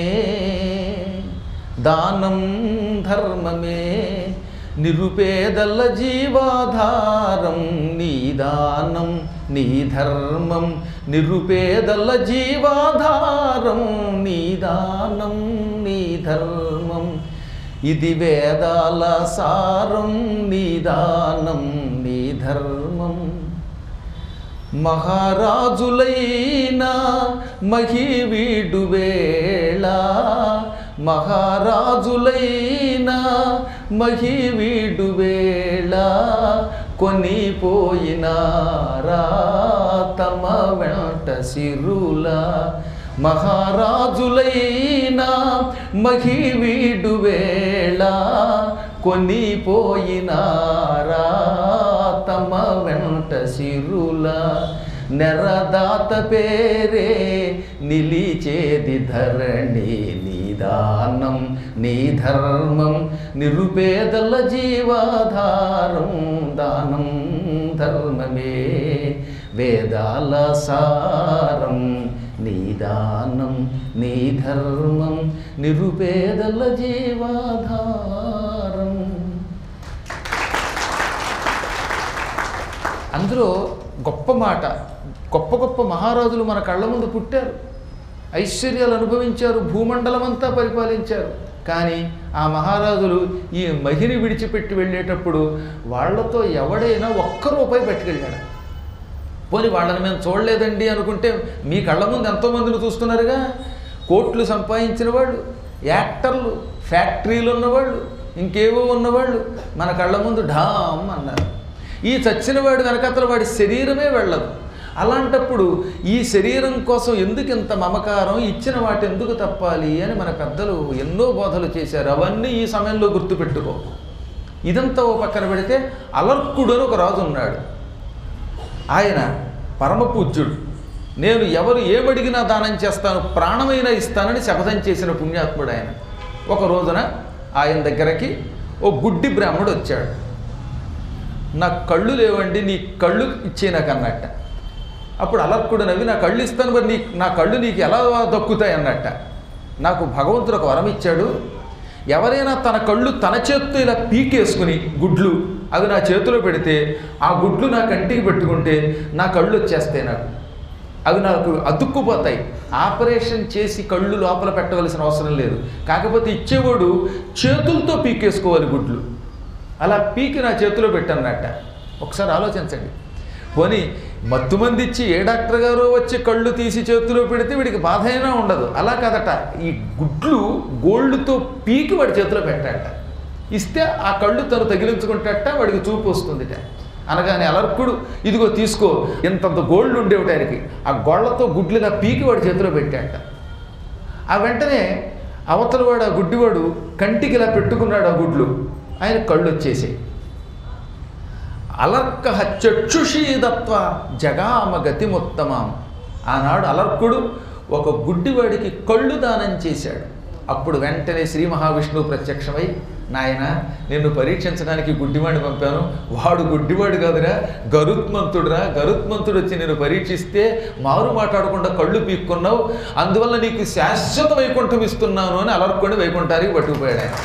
దానం ధర్మమే నిరుపేదల జీవాధారం నీ దానం నీ ధర్మం నిరుపేదల జీవాధారం నీ దానం నీ ధర్మం ఇది వేదాల సారం నీ దానం నీ ధర్మం మహారాజులైనా మహివీడు వేళ మహారాజులైనా మహివీడు వేళ కొనిపోయినారా తమ వెంట సిరుల మహారాజులైనా మహివీడు వేళ కొనిపోయినారా తమ వెంట సిరుల నెరదాత పేరే నిలిచేది ధరణి నిదానం నీ ధర్మం నిరుపేదల జీవాధారం దానం ధర్మమే వేదాల సారం నీ దానం నీ ధర్మం నిరుపేదల జీవాధారం అందులో గొప్ప మాట గొప్ప గొప్ప మహారాజులు మన కళ్ళ ముందు పుట్టారు ఐశ్వర్యాలు అనుభవించారు భూమండలం అంతా పరిపాలించారు కానీ ఆ మహారాజులు ఈ మహిని విడిచిపెట్టి వెళ్ళేటప్పుడు వాళ్ళతో ఎవడైనా ఒక్క రూపాయి పట్టుకెళ్ళాడు పోనీ వాళ్ళని మేము చూడలేదండి అనుకుంటే మీ కళ్ళ ముందు ఎంతోమందిని చూస్తున్నారుగా కోట్లు సంపాదించిన వాళ్ళు యాక్టర్లు ఫ్యాక్టరీలు ఉన్నవాళ్ళు ఇంకేవో ఉన్నవాళ్ళు మన కళ్ళ ముందు ఢామ్ అన్నారు ఈ చచ్చిన వాడు వెనకతల వాడి శరీరమే వెళ్ళదు అలాంటప్పుడు ఈ శరీరం కోసం ఎందుకు ఇంత మమకారం ఇచ్చిన వాటి ఎందుకు తప్పాలి అని మన పెద్దలు ఎన్నో బోధలు చేశారు అవన్నీ ఈ సమయంలో గుర్తుపెట్టుకో ఇదంతా ఓ పక్కన పెడితే అలర్కుడు అని ఒక రాజు ఉన్నాడు ఆయన పరమ పూజ్యుడు నేను ఎవరు ఏమడిగినా దానం చేస్తాను ప్రాణమైనా ఇస్తానని శపథం చేసిన పుణ్యాత్ముడు ఆయన ఒక రోజున ఆయన దగ్గరకి ఓ గుడ్డి బ్రాహ్మడు వచ్చాడు నా కళ్ళు లేవండి నీ కళ్ళు ఇచ్చే నాకు అన్నట్ట అప్పుడు అలర్కుడు నవ్వి నా కళ్ళు ఇస్తాను మరి నీ నా కళ్ళు నీకు ఎలా దక్కుతాయి అన్నట్ట నాకు భగవంతుడు ఒక వరం ఇచ్చాడు ఎవరైనా తన కళ్ళు తన చేత్తో ఇలా పీకేసుకుని గుడ్లు అవి నా చేతిలో పెడితే ఆ గుడ్లు నా కంటికి పెట్టుకుంటే నా కళ్ళు వచ్చేస్తాయి నాకు అవి నాకు అతుక్కుపోతాయి ఆపరేషన్ చేసి కళ్ళు లోపల పెట్టవలసిన అవసరం లేదు కాకపోతే ఇచ్చేవాడు చేతులతో పీకేసుకోవాలి గుడ్లు అలా పీకి నా చేతిలో పెట్టన్నట్ట ఒకసారి ఆలోచించండి పోనీ మత్తుమంది ఇచ్చి ఏ డాక్టర్ గారో వచ్చి కళ్ళు తీసి చేతిలో పెడితే వీడికి బాధ అయినా ఉండదు అలా కాదట ఈ గుడ్లు గోల్డ్తో పీకి వాడి చేతిలో పెట్టాట ఇస్తే ఆ కళ్ళు తను తగిలించుకుంటాట వాడికి చూపు వస్తుందిట అనగానే అలర్కుడు ఇదిగో తీసుకో ఇంతంత గోల్డ్ ఉండేవిట ఆయనకి ఆ గోళ్లతో గుడ్లుగా పీకి వాడి చేతిలో పెట్టాట ఆ వెంటనే అవతల వాడు ఆ గుడ్డివాడు కంటికి ఇలా పెట్టుకున్నాడు ఆ గుడ్లు ఆయన కళ్ళు వచ్చేసాయి అలర్క చక్షుషీదత్వ జగామ గతిముత్తమాం ఆనాడు అలర్కుడు ఒక గుడ్డివాడికి కళ్ళు దానం చేశాడు అప్పుడు వెంటనే శ్రీ మహావిష్ణువు ప్రత్యక్షమై నాయన నిన్ను పరీక్షించడానికి గుడ్డివాడిని పంపాను వాడు గుడ్డివాడు కాదురా గరుత్మంతుడురా గరుత్మంతుడు వచ్చి నేను పరీక్షిస్తే మారు మాట్లాడకుండా కళ్ళు పీక్కున్నావు అందువల్ల నీకు శాశ్వత వైకుంఠం ఇస్తున్నాను అని అలర్కొని వైకుంఠానికి పట్టుకుపోయాడు ఆయన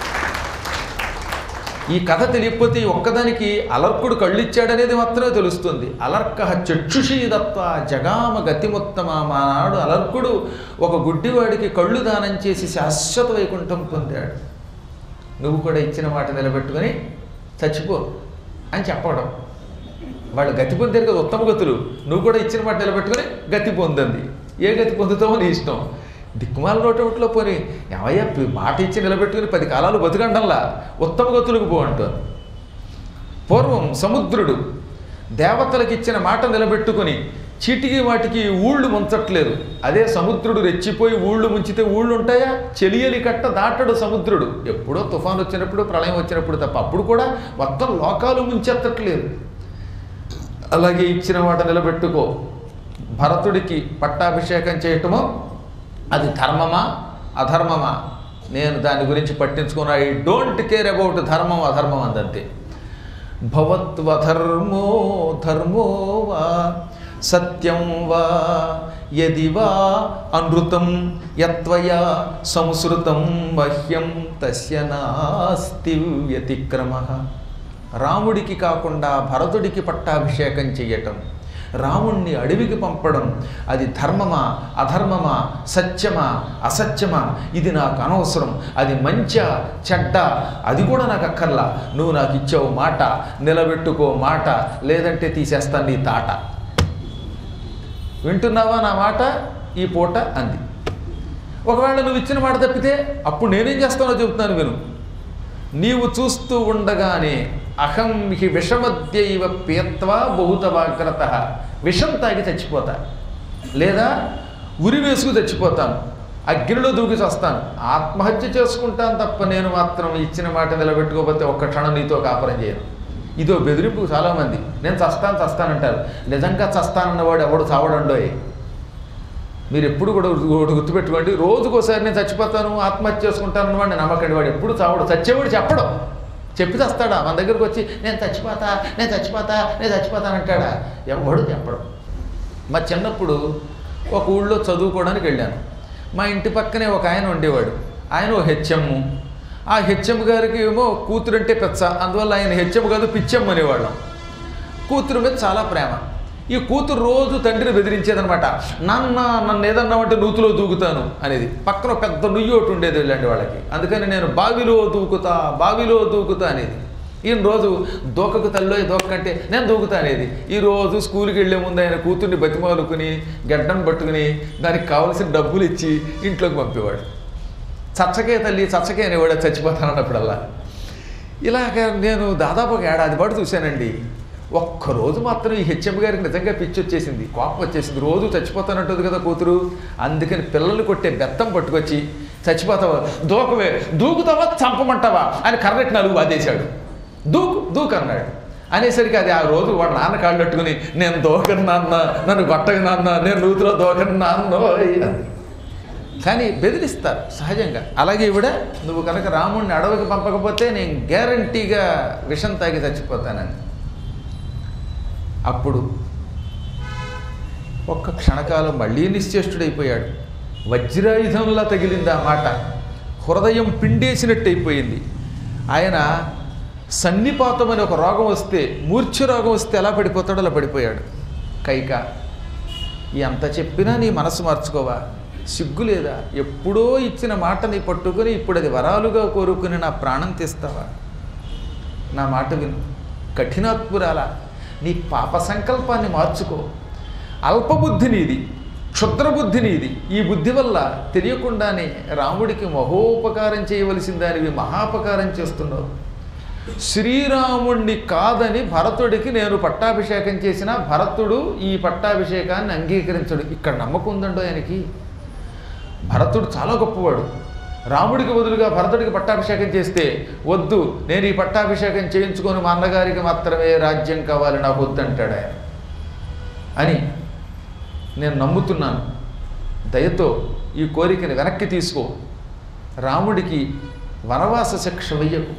ఈ కథ తెలియకపోతే ఈ ఒక్కదానికి అలర్కుడు కళ్ళిచ్చాడనేది మాత్రమే తెలుస్తుంది అలర్క చక్షుషీదత్వ జగామ గతిముత్తమ మానాడు అలర్కుడు ఒక గుడ్డివాడికి కళ్ళు దానం చేసి శాశ్వత వైకుంఠం పొందాడు నువ్వు కూడా ఇచ్చిన మాట నిలబెట్టుకొని చచ్చిపో అని చెప్పడం వాళ్ళు గతి పొందారు కదా ఉత్తమ గతులు నువ్వు కూడా ఇచ్చిన మాట నిలబెట్టుకొని గతి పొందంది ఏ గతి పొందుతావో నీ ఇష్టం దిక్కుమాల నోటలో పోని ఏమయ్యా పి- మాట ఇచ్చి నిలబెట్టుకుని పది కాలాలు బతుకండంలా ఉత్తమ గతులకు పో అంటారు పూర్వం సముద్రుడు దేవతలకు ఇచ్చిన మాట నిలబెట్టుకుని చీటికి వాటికి ఊళ్ళు ముంచట్లేదు అదే సముద్రుడు రెచ్చిపోయి ఊళ్ళు ముంచితే ఊళ్ళు ఉంటాయా చెలియలి కట్ట దాటడు సముద్రుడు ఎప్పుడో తుఫాన్ వచ్చినప్పుడు ప్రళయం వచ్చినప్పుడు తప్ప అప్పుడు కూడా మొత్తం లోకాలు ముంచెత్తట్లేదు అలాగే ఇచ్చిన మాట నిలబెట్టుకో భరతుడికి పట్టాభిషేకం చేయటమో అది ధర్మమా అధర్మమా నేను దాని గురించి పట్టించుకున్న ఐ డోంట్ కేర్ అబౌట్ ధర్మం అధర్మం అందంతే భవత్వధర్మో ధర్మో వా సత్యం వా యది వా అనృతం యత్వయా సంసృతం మహ్యం తస్య నాస్తి వ్యతిక్రమ రాముడికి కాకుండా భరతుడికి పట్టాభిషేకం చెయ్యటం రాముణ్ణి అడవికి పంపడం అది ధర్మమా అధర్మమా సత్యమా అసత్యమా ఇది నాకు అనవసరం అది మంచా చెడ్డ అది కూడా నాకు అక్కర్లా నువ్వు నాకు ఇచ్చావు మాట నిలబెట్టుకో మాట లేదంటే తీసేస్తాను నీ తాట వింటున్నావా నా మాట ఈ పూట అంది ఒకవేళ నువ్వు ఇచ్చిన మాట తప్పితే అప్పుడు నేనేం చేస్తానో చెబుతున్నాను విను నీవు చూస్తూ ఉండగానే అహం హి విషమద్యైవ పీత్వా బహుతవాగ్రత విషం తాగి చచ్చిపోతా లేదా ఉరి వేసుకు చచ్చిపోతాను అగ్నిలో దూకి చస్తాను ఆత్మహత్య చేసుకుంటాను తప్ప నేను మాత్రం ఇచ్చిన మాట నిలబెట్టుకోకపోతే ఒక్క క్షణం నీతో కాపురం చేయను ఇదో బెదిరింపు చాలామంది నేను చస్తాను చస్తానంటారు నిజంగా చస్తానన్నవాడు ఎవడు చావడండోయ్ మీరు ఎప్పుడు కూడా ఒకటి గుర్తుపెట్టుకోండి రోజుకోసారి నేను చచ్చిపోతాను ఆత్మహత్య చేసుకుంటాను అన్నవాడు నేను నమ్మకండి వాడు ఎప్పుడు చావడు చచ్చేవాడు చెప్పడం చెప్పి చస్తాడా మన దగ్గరకు వచ్చి నేను చచ్చిపోతా నేను చచ్చిపోతా నేను చచ్చిపోతానంటాడా ఎవడు చెప్పడం మా చిన్నప్పుడు ఒక ఊళ్ళో చదువుకోవడానికి వెళ్ళాను మా ఇంటి పక్కనే ఒక ఆయన ఉండేవాడు ఆయన ఓ హెచ్ఎమ్ ఆ హెచ్ఎం గారికి ఏమో కూతురు అంటే పెచ్చ అందువల్ల ఆయన హెచ్ఎం కాదు పిచ్చెమ్ అనేవాళ్ళం కూతురు మీద చాలా ప్రేమ ఈ కూతురు రోజు తండ్రిని బెదిరించేదనమాట నాన్న నన్ను ఏదన్నామంటే నూతులో దూకుతాను అనేది పక్కన ఒక పెద్ద నుయ్యి ఒకటి ఉండేది ఇలాంటి వాళ్ళకి అందుకని నేను బావిలో దూకుతా బావిలో దూకుతా అనేది ఈయన రోజు దూకకు తల్లో దూకంటే నేను దూకుతా అనేది ఈ రోజు స్కూల్కి వెళ్ళే ముందు ఆయన కూతుర్ని బతిమాలుకుని గడ్డం పట్టుకుని దానికి కావలసిన డబ్బులు ఇచ్చి ఇంట్లోకి పంపేవాడు చచ్చకే తల్లి చచ్చకే అనేవాడు చచ్చిపోతానన్నప్పుడల్లా ఇలాగ నేను దాదాపు ఒక ఏడాది పాటు చూశానండి ఒక్కరోజు మాత్రం ఈ హెచ్ఎం గారికి నిజంగా పిచ్చి వచ్చేసింది కోపం వచ్చేసింది రోజు చచ్చిపోతానంటుంది కదా కూతురు అందుకని పిల్లలు కొట్టే బెత్తం పట్టుకొచ్చి చచ్చిపోతావా దూకవే దూకుతావా చంపమంటావా అని కర్రెట్ నాలుగు వాదేశాడు దూకు దూకు అన్నాడు అనేసరికి అది ఆ రోజు వాడు నాన్న కాళ్ళు పెట్టుకుని నేను దోకను నాన్న నన్ను కొట్టకు నాన్న నేను నూతిలో దోకను నాన్న అంది. కానీ బెదిరిస్తారు సహజంగా అలాగే ఇవిడ నువ్వు కనుక రాముడిని అడవికి పంపకపోతే నేను గ్యారంటీగా విషం తాగి చచ్చిపోతానని అప్పుడు ఒక్క క్షణకాలం మళ్ళీ నిశ్చేష్టుడైపోయాడు వజ్రాయుధంలా తగిలింది ఆ మాట హృదయం పిండేసినట్టు అయిపోయింది ఆయన సన్నిపాతం అనే ఒక రోగం వస్తే మూర్ఛ రోగం వస్తే ఎలా పడిపోతాడో అలా పడిపోయాడు కైక ఎంత చెప్పినా నీ మనసు మార్చుకోవా సిగ్గు లేదా ఎప్పుడో ఇచ్చిన మాటని పట్టుకొని ఇప్పుడు అది వరాలుగా కోరుకుని నా ప్రాణం తీస్తావా నా మాట విను కఠినాత్మురాల నీ పాప సంకల్పాన్ని మార్చుకో అల్పబుద్ధి నీది క్షుద్రబుద్ధి నీది ఈ బుద్ధి వల్ల తెలియకుండానే రాముడికి మహోపకారం చేయవలసిన దానివి మహాపకారం చేస్తున్నావు శ్రీరాముణ్ణి కాదని భరతుడికి నేను పట్టాభిషేకం చేసిన భరతుడు ఈ పట్టాభిషేకాన్ని అంగీకరించడు ఇక్కడ నమ్మకం ఉందండో ఆయనకి భరతుడు చాలా గొప్పవాడు రాముడికి బదులుగా భరతుడికి పట్టాభిషేకం చేస్తే వద్దు నేను ఈ పట్టాభిషేకం చేయించుకొని మా అన్నగారికి మాత్రమే రాజ్యం కావాలి నాకు వద్దంటాడు ఆయన అని నేను నమ్ముతున్నాను దయతో ఈ కోరికని వెనక్కి తీసుకో రాముడికి వనవాస శిక్ష వెయ్యకు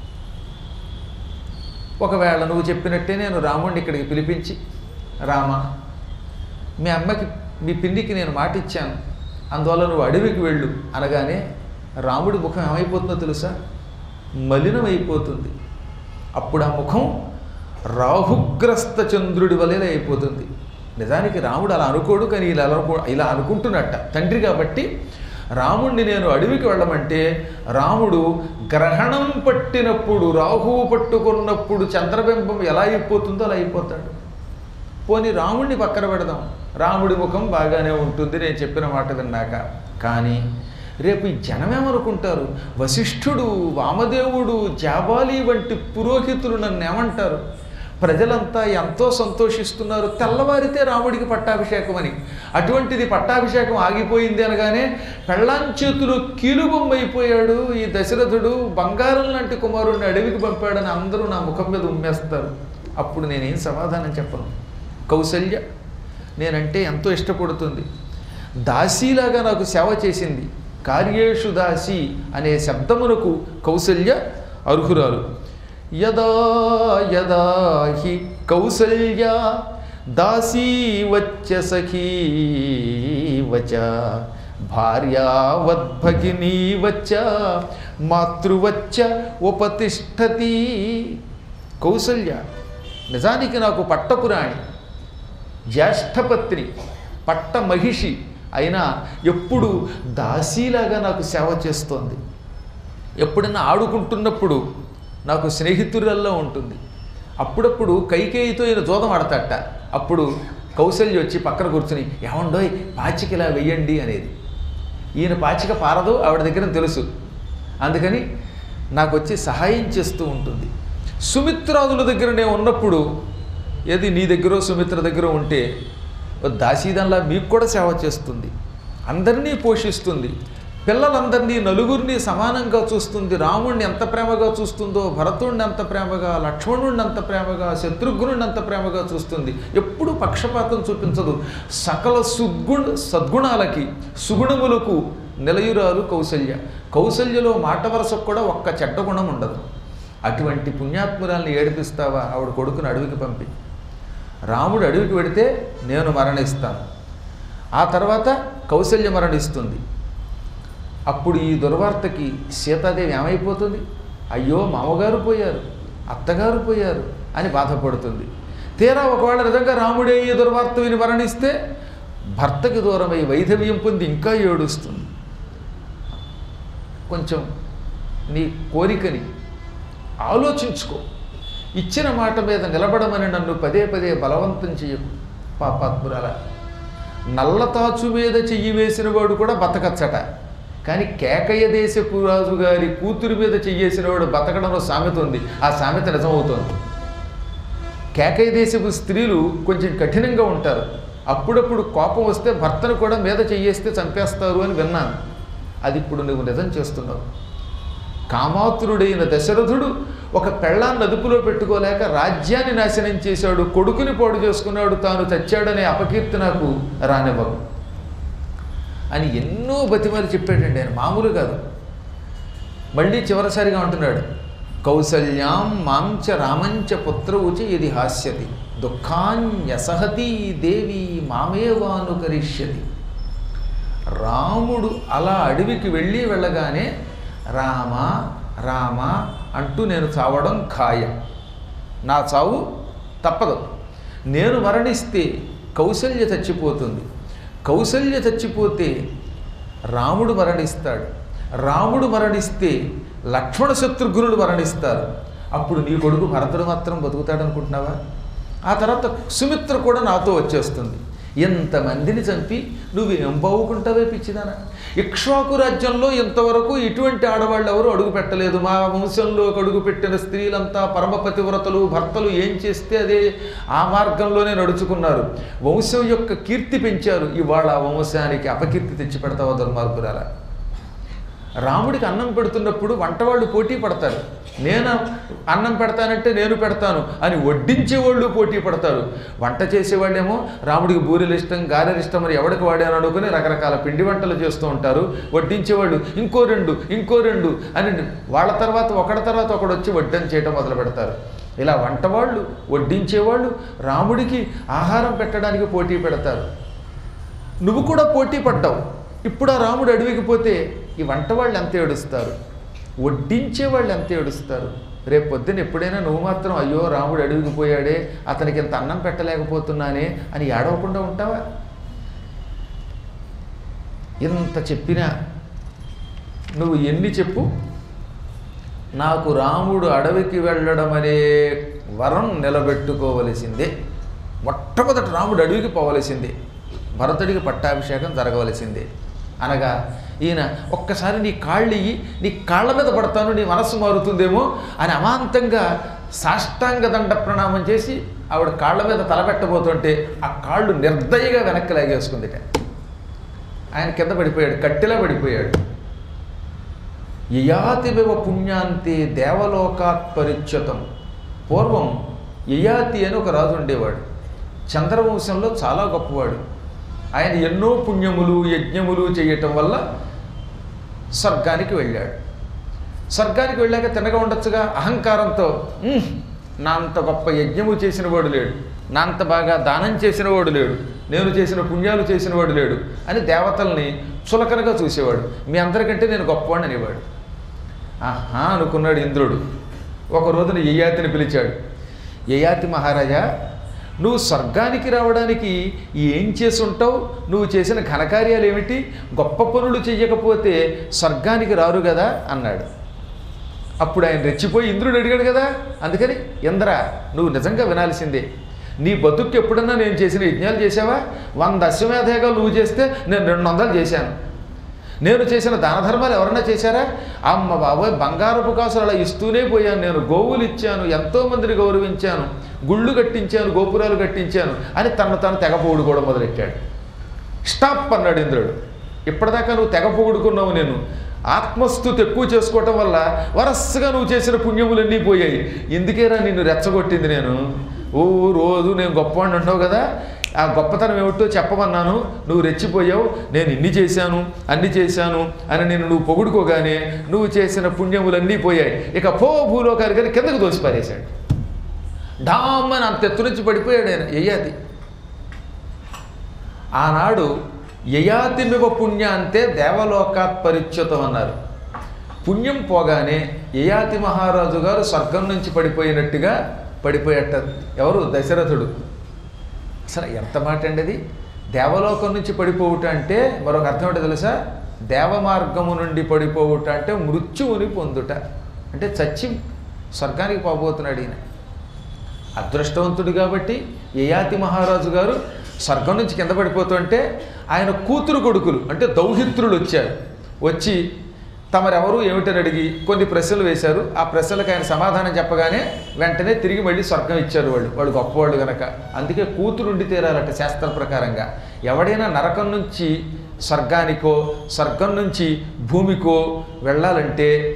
ఒకవేళ నువ్వు చెప్పినట్టే నేను రాముడిని ఇక్కడికి పిలిపించి రామ మీ అమ్మకి మీ పిన్నికి నేను మాట ఇచ్చాను అందువల్ల నువ్వు అడవికి వెళ్ళు అనగానే రాముడి ముఖం ఏమైపోతుందో తెలుసా మలినమైపోతుంది అప్పుడు ఆ ముఖం రాహుగ్రస్త చంద్రుడి వలె అయిపోతుంది నిజానికి రాముడు అలా అనుకోడు కానీ ఇలా అనుకో ఇలా అనుకుంటున్నట్ట తండ్రి కాబట్టి రాముణ్ణి నేను అడవికి వెళ్ళమంటే రాముడు గ్రహణం పట్టినప్పుడు రాహువు పట్టుకున్నప్పుడు చంద్రబింబం ఎలా అయిపోతుందో అలా అయిపోతాడు పోనీ రాముడిని పక్కన పెడదాం రాముడి ముఖం బాగానే ఉంటుంది నేను చెప్పిన మాట విన్నాక కానీ రేపు ఈ జనమేమనుకుంటారు వశిష్ఠుడు వామదేవుడు జాబాలి వంటి పురోహితులు నన్ను ఏమంటారు ప్రజలంతా ఎంతో సంతోషిస్తున్నారు తెల్లవారితే రాముడికి పట్టాభిషేకం అని అటువంటిది పట్టాభిషేకం ఆగిపోయింది అనగానే పెళ్ళాం చేతులు కీలుబొమ్మ అయిపోయాడు ఈ దశరథుడు బంగారం లాంటి కుమారుడిని అడవికి పంపాడని అందరూ నా ముఖం మీద ఉమ్మేస్తారు అప్పుడు నేనేం సమాధానం చెప్పను కౌసల్య నేనంటే ఎంతో ఇష్టపడుతుంది దాసీలాగా నాకు సేవ చేసింది కార్యేషు దాసి అనే శబ్దమునకు కౌసల్య అర్హురాలు యదా యదా హి కౌసల్య దాసీ వచ్చ సఖీ వచ భార్యావద్భగినీ వచ్చ మాతృవచ్చ ఉపతిష్టతి కౌసల్య నిజానికి నాకు పట్టపురాణి జ్యేష్ఠపత్ని పట్ట మహిషి అయినా ఎప్పుడు దాసీలాగా నాకు సేవ చేస్తోంది ఎప్పుడన్నా ఆడుకుంటున్నప్పుడు నాకు స్నేహితురాల్లో ఉంటుంది అప్పుడప్పుడు కైకేయితో ఈయన జోదం ఆడతాట అప్పుడు కౌశల్య వచ్చి పక్కన కూర్చుని ఏమండోయ్ పాచిక ఇలా వెయ్యండి అనేది ఈయన పాచిక పారదు ఆవిడ దగ్గర తెలుసు అందుకని నాకు వచ్చి సహాయం చేస్తూ ఉంటుంది సుమిత్రాదుల దగ్గర నేను ఉన్నప్పుడు ఏది నీ దగ్గర సుమిత్ర దగ్గర ఉంటే ఓ దాసీదంలా మీకు కూడా సేవ చేస్తుంది అందరినీ పోషిస్తుంది పిల్లలందరినీ నలుగురిని సమానంగా చూస్తుంది రాముణ్ణి ఎంత ప్రేమగా చూస్తుందో భరతుడిని ఎంత ప్రేమగా లక్ష్మణుడిని అంత ప్రేమగా శత్రుఘ్నుడిని అంత ప్రేమగా చూస్తుంది ఎప్పుడు పక్షపాతం చూపించదు సకల సుగ్గుణ సద్గుణాలకి సుగుణములకు నిలయురాలు కౌసల్య కౌసల్యలో మాట వరసకు కూడా ఒక్క చెడ్డ గుణం ఉండదు అటువంటి పుణ్యాత్మురాల్ని ఏడిపిస్తావా ఆవిడ కొడుకుని అడవికి పంపి రాముడు అడవికి వెడితే నేను మరణిస్తాను ఆ తర్వాత కౌసల్య మరణిస్తుంది అప్పుడు ఈ దుర్వార్తకి సీతాదేవి ఏమైపోతుంది అయ్యో మామగారు పోయారు అత్తగారు పోయారు అని బాధపడుతుంది తీరా ఒకవేళ నిజంగా రాముడే ఈ దుర్వార్త విని మరణిస్తే భర్తకి దూరమై వైధవ్యం పొంది ఇంకా ఏడుస్తుంది కొంచెం నీ కోరికని ఆలోచించుకో ఇచ్చిన మాట మీద నిలబడమని నన్ను పదే పదే బలవంతం చేయకు పాపాత్మురాల నల్లతాచు మీద చెయ్యి వేసిన వాడు కూడా బతకచ్చట కానీ కేకయ్య దేశపు రాజు గారి కూతురి మీద చెయ్యేసిన వాడు బతకడంలో సామెత ఉంది ఆ సామెత నిజమవుతోంది కేకయ్య దేశపు స్త్రీలు కొంచెం కఠినంగా ఉంటారు అప్పుడప్పుడు కోపం వస్తే భర్తను కూడా మీద చెయ్యేస్తే చంపేస్తారు అని విన్నాను అది ఇప్పుడు నువ్వు నిజం చేస్తున్నావు కామాతురుడైన దశరథుడు ఒక పెళ్ళాన్ని అదుపులో పెట్టుకోలేక రాజ్యాన్ని నాశనం చేశాడు కొడుకుని పాడు చేసుకున్నాడు తాను చచ్చాడనే అపకీర్తి నాకు రానివ్వకు అని ఎన్నో బతిమాలు చెప్పాడండి ఆయన మామూలు కాదు మళ్ళీ చివరిసారిగా అంటున్నాడు కౌసల్యాం మాంచ రామంచ పుత్రవుచ ఇది హాస్యతి దుఃఖాన్యసహతి దేవి మామేవానుకరిష్యతి రాముడు అలా అడవికి వెళ్ళి వెళ్ళగానే రామ రామ అంటూ నేను చావడం ఖాయం నా చావు తప్పదు నేను మరణిస్తే కౌసల్య చచ్చిపోతుంది కౌసల్య చచ్చిపోతే రాముడు మరణిస్తాడు రాముడు మరణిస్తే లక్ష్మణ శత్రుఘ్నుడు మరణిస్తారు అప్పుడు నీ కొడుకు భరతుడు మాత్రం బతుకుతాడు అనుకుంటున్నావా ఆ తర్వాత సుమిత్ర కూడా నాతో వచ్చేస్తుంది ఎంతమందిని చంపి నువ్వేం బావుకుంటావే పిచ్చిదానా ఇక్ష్వాకు రాజ్యంలో ఇంతవరకు ఇటువంటి ఆడవాళ్ళు ఎవరు అడుగు పెట్టలేదు మా వంశంలో అడుగు పెట్టిన స్త్రీలంతా పరమపతివ్రతలు భర్తలు ఏం చేస్తే అదే ఆ మార్గంలోనే నడుచుకున్నారు వంశం యొక్క కీర్తి పెంచారు ఇవాళ ఆ వంశానికి అపకీర్తి తెచ్చి పెడతావా దుర్మార్గురాలా రాముడికి అన్నం పెడుతున్నప్పుడు వంటవాళ్ళు పోటీ పడతారు నేను అన్నం పెడతానంటే నేను పెడతాను అని వడ్డించేవాళ్ళు పోటీ పడతారు వంట చేసేవాళ్ళేమో రాముడికి బూరెలు ఇష్టం గారెలు ఇష్టం మరి ఎవడికి వాడాను అనుకుని రకరకాల పిండి వంటలు చేస్తూ ఉంటారు వడ్డించేవాళ్ళు ఇంకో రెండు ఇంకో రెండు అని వాళ్ళ తర్వాత ఒకడి తర్వాత ఒకడు వచ్చి వడ్డం చేయటం మొదలు పెడతారు ఇలా వంటవాళ్ళు వడ్డించేవాళ్ళు రాముడికి ఆహారం పెట్టడానికి పోటీ పెడతారు నువ్వు కూడా పోటీ పడ్డావు ఇప్పుడు ఆ రాముడు అడవికి పోతే ఈ వంట వాళ్ళు ఎంత ఏడుస్తారు వడ్డించే వాళ్ళు ఎంత ఏడుస్తారు రేపు పొద్దున ఎప్పుడైనా నువ్వు మాత్రం అయ్యో రాముడు అడవికి పోయాడే అతనికి ఇంత అన్నం పెట్టలేకపోతున్నానే అని ఏడవకుండా ఉంటావా ఇంత చెప్పినా నువ్వు ఎన్ని చెప్పు నాకు రాముడు అడవికి వెళ్ళడం అనే వరం నిలబెట్టుకోవలసిందే మొట్టమొదట రాముడు అడవికి పోవలసిందే భరతుడికి పట్టాభిషేకం జరగవలసిందే అనగా ఈయన ఒక్కసారి నీ కాళ్ళు ఇయ్యి నీ కాళ్ళ మీద పడతాను నీ మనస్సు మారుతుందేమో అని అమాంతంగా సాష్టాంగ దండ ప్రణామం చేసి ఆవిడ కాళ్ళ మీద తలపెట్టబోతుంటే ఆ కాళ్ళు నిర్దయగా వెనక్కి లాగేసుకుందిట ఆయన కింద పడిపోయాడు కట్టెలా పడిపోయాడు యయాతివివ పుణ్యాంతే దేవలోకాత్ పరిచ్యుతం పూర్వం యయాతి అని ఒక రాజు ఉండేవాడు చంద్రవంశంలో చాలా గొప్పవాడు ఆయన ఎన్నో పుణ్యములు యజ్ఞములు చేయటం వల్ల స్వర్గానికి వెళ్ళాడు స్వర్గానికి వెళ్ళాక తినగా ఉండొచ్చుగా అహంకారంతో "ఉమ్, నా అంత గొప్ప యజ్ఞము చేసిన వాడు లేడు నా అంత బాగా దానం చేసిన వాడు లేడు నేను చేసిన పుణ్యాలు చేసిన వాడు లేడు అని దేవతల్ని చులకనగా చూసేవాడు మీ అందరికంటే నేను గొప్పవాడిని అనేవాడు ఆహా అనుకున్నాడు ఇంద్రుడు ఒక రోజున యయాతిని పిలిచాడు యయాతి మహారాజా నువ్వు స్వర్గానికి రావడానికి ఏం చేసి ఉంటావు నువ్వు చేసిన ఘనకార్యాలు ఏమిటి గొప్ప పనులు చెయ్యకపోతే స్వర్గానికి రారు కదా అన్నాడు అప్పుడు ఆయన రెచ్చిపోయి ఇంద్రుడు అడిగాడు కదా అందుకని ఇంద్ర నువ్వు నిజంగా వినాల్సిందే నీ బతుక్కి ఎప్పుడన్నా నేను చేసిన యజ్ఞాలు చేసావా వంద అశ్వమేధయాగాలు నువ్వు చేస్తే నేను రెండు వందలు చేశాను నేను చేసిన దాన ధర్మాలు ఎవరన్నా చేశారా అమ్మ బాబోయ్ బంగారపు కాసులు అలా ఇస్తూనే పోయాను నేను గోవులు ఇచ్చాను ఎంతోమందిని గౌరవించాను గుళ్ళు కట్టించాను గోపురాలు కట్టించాను అని తను తను తెగ పొగుడుకోవడం మొదలెట్టాడు స్టాప్ అన్నాడు ఇంద్రుడు ఇప్పటిదాకా నువ్వు తెగ పొగుడుకున్నావు నేను ఆత్మస్థుతి ఎక్కువ చేసుకోవటం వల్ల వరస్సుగా నువ్వు చేసిన పుణ్యములన్నీ పోయాయి ఎందుకేరా నిన్ను రెచ్చగొట్టింది నేను ఓ రోజు నేను గొప్పవాడిని అంటావు కదా ఆ గొప్పతనం ఏమిటో చెప్పమన్నాను నువ్వు రెచ్చిపోయావు నేను ఇన్ని చేశాను అన్ని చేశాను అని నేను నువ్వు పొగుడుకోగానే నువ్వు చేసిన పుణ్యములన్నీ పోయాయి ఇక పో భూలోకానికి అని కిందకు దోసి పారేశాడు డామ్ అని అంత ఎత్తు నుంచి పడిపోయాడు ఆయన యయాతి ఆనాడు యయాతిమివ పుణ్య అంతే దేవలోకాత్ పరిచ్యుతం అన్నారు పుణ్యం పోగానే యయాతి మహారాజు గారు స్వర్గం నుంచి పడిపోయినట్టుగా పడిపోయట ఎవరు దశరథుడు అసలు ఎంత మాట అండి అది దేవలోకం నుంచి పడిపోవుట అంటే మరొక అర్థం ఏంటో తెలుసా దేవమార్గము నుండి పడిపోవుట అంటే మృత్యువుని పొందుట అంటే చచ్చి స్వర్గానికి పోబోతున్నాడు ఈయన అదృష్టవంతుడు కాబట్టి యయాతి మహారాజు గారు స్వర్గం నుంచి కింద పడిపోతుంటే ఆయన కూతురు కొడుకులు అంటే దౌహిత్రులు వచ్చారు వచ్చి తమరెవరు ఏమిటని అడిగి కొన్ని ప్రశ్నలు వేశారు ఆ ప్రశ్నలకు ఆయన సమాధానం చెప్పగానే వెంటనే తిరిగి మళ్ళీ స్వర్గం ఇచ్చారు వాళ్ళు వాళ్ళు గొప్పవాళ్ళు గనక అందుకే కూతురు ఉండి తీరాలట శాస్త్ర ప్రకారంగా ఎవడైనా నరకం నుంచి స్వర్గానికో స్వర్గం నుంచి భూమికో వెళ్ళాలంటే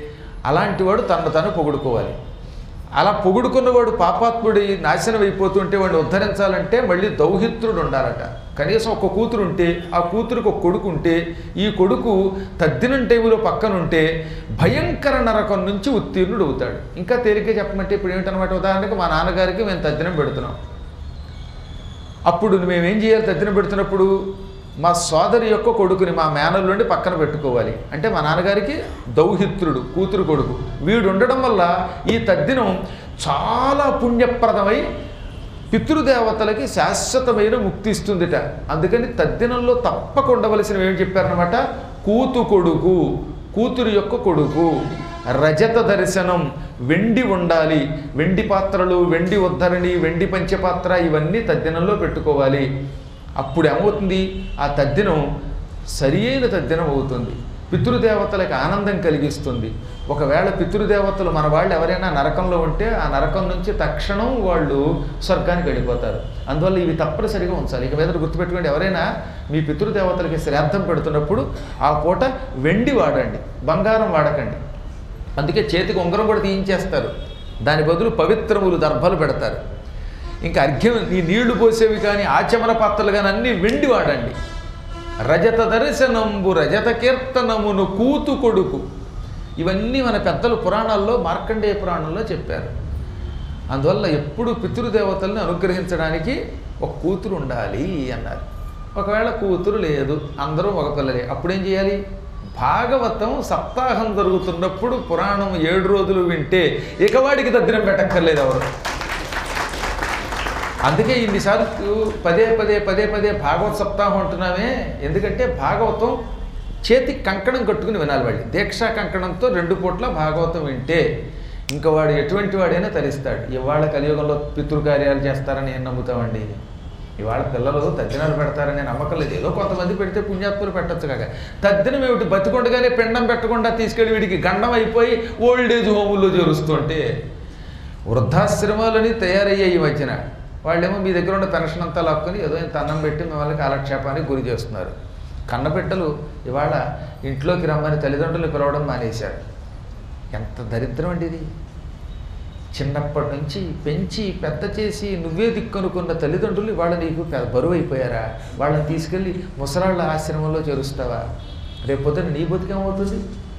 అలాంటి వాడు తనను తను పొగుడుకోవాలి అలా పొగుడుకున్నవాడు పాపాత్ముడి నాశనం అయిపోతుంటే వాడిని ఉద్ధరించాలంటే మళ్ళీ దౌహిత్రుడు ఉండాలట కనీసం ఒక కూతురు ఉంటే ఆ కూతురికి ఒక కొడుకు ఉంటే ఈ కొడుకు తద్దినం టైములో పక్కనుంటే భయంకర నరకం నుంచి ఉత్తీర్ణుడు అవుతాడు ఇంకా తేలిక చెప్పమంటే ఇప్పుడు ఏమిటనమాట ఉదాహరణకి మా నాన్నగారికి మేము తద్దినం పెడుతున్నాం అప్పుడు మేమేం చేయాలి తద్దినం పెడుతున్నప్పుడు మా సోదరి యొక్క కొడుకుని మా మేనల్లుండి పక్కన పెట్టుకోవాలి అంటే మా నాన్నగారికి దౌహిత్రుడు కూతురు కొడుకు వీడు ఉండడం వల్ల ఈ తద్దినం చాలా పుణ్యప్రదమై పితృదేవతలకి శాశ్వతమైన ముక్తి ఇస్తుందిట అందుకని తద్దినంలో తప్పక ఉండవలసినవి ఏం చెప్పారనమాట కూతు కొడుకు కూతురు యొక్క కొడుకు రజత దర్శనం వెండి ఉండాలి వెండి పాత్రలు వెండి ఉద్ధరణి వెండి పంచపాత్ర ఇవన్నీ తద్దినంలో పెట్టుకోవాలి అప్పుడు ఏమవుతుంది ఆ తద్దినం సరి అయిన తద్దినం అవుతుంది పితృదేవతలకు ఆనందం కలిగిస్తుంది ఒకవేళ పితృదేవతలు మన వాళ్ళు ఎవరైనా నరకంలో ఉంటే ఆ నరకం నుంచి తక్షణం వాళ్ళు స్వర్గానికి వెళ్ళిపోతారు అందువల్ల ఇవి తప్పనిసరిగా ఉంచాలి ఇక మీద గుర్తుపెట్టుకోండి ఎవరైనా మీ పితృదేవతలకి శ్రాద్ధం పెడుతున్నప్పుడు ఆ పూట వెండి వాడండి బంగారం వాడకండి అందుకే చేతికి ఉంగరం కూడా తీయించేస్తారు దాని బదులు పవిత్రములు దర్భలు పెడతారు ఇంకా అర్ఘ్యం ఈ నీళ్లు పోసేవి కానీ ఆచమన పాత్రలు కానీ అన్నీ వెండి వాడండి రజత దర్శనంబు రజత కీర్తనమును కూతు కొడుకు ఇవన్నీ మన పెద్దలు పురాణాల్లో మార్కండేయ పురాణంలో చెప్పారు అందువల్ల ఎప్పుడు పితృదేవతల్ని అనుగ్రహించడానికి ఒక కూతురు ఉండాలి అన్నారు ఒకవేళ కూతురు లేదు అందరూ ఒక పిల్లలే అప్పుడేం చేయాలి భాగవతం సప్తాహం జరుగుతున్నప్పుడు పురాణం ఏడు రోజులు వింటే ఇక వాడికి దద్దినం పెట్టక్కర్లేదు ఎవరు అందుకే ఇన్నిసార్లు పదే పదే పదే పదే భాగవత సప్తాహం అంటున్నామే ఎందుకంటే భాగవతం చేతి కంకణం కట్టుకుని వినాలి వాళ్ళు దీక్షా కంకణంతో రెండు పూట్ల భాగవతం వింటే ఇంకా వాడు ఎటువంటి వాడైనా తరిస్తాడు ఇవాళ కలియుగంలో పితృకార్యాలు చేస్తారని ఏం నమ్ముతామండి ఇవాళ పిల్లలు తద్దినాలు పెడతారనే నమ్మకం లేదు ఏదో కొంతమంది పెడితే పుణ్యాత్ములు పెట్టచ్చు కాక తద్దినం ఏమిటి బతికొండగానే పిండం పెట్టకుండా తీసుకెళ్ళి వీడికి గండం అయిపోయి ఓల్డ్ ఏజ్ హోముల్లో చేరుస్తుంటే వృద్ధాశ్రమాలని తయారయ్యాయి ఈ మధ్యన వాళ్ళేమో మీ దగ్గర ఉన్న పెన్షన్ అంతా లాక్కొని ఏదో ఇంత అన్నం పెట్టి మిమ్మల్ని కాలక్షేపానికి గురి చేస్తున్నారు కన్నబిడ్డలు ఇవాళ ఇంట్లోకి రమ్మని తల్లిదండ్రులు పిలవడం మానేశారు ఎంత దరిద్రం అండి ఇది చిన్నప్పటి నుంచి పెంచి పెద్ద చేసి నువ్వే దిక్కనుకున్న తల్లిదండ్రులు ఇవాళ నీకు పె- బరువు అయిపోయారా వాళ్ళని తీసుకెళ్ళి ముసలాళ్ళ ఆశ్రమంలో చేరుస్తావా రేపొద్దున నీ బతుకేమవుతుంది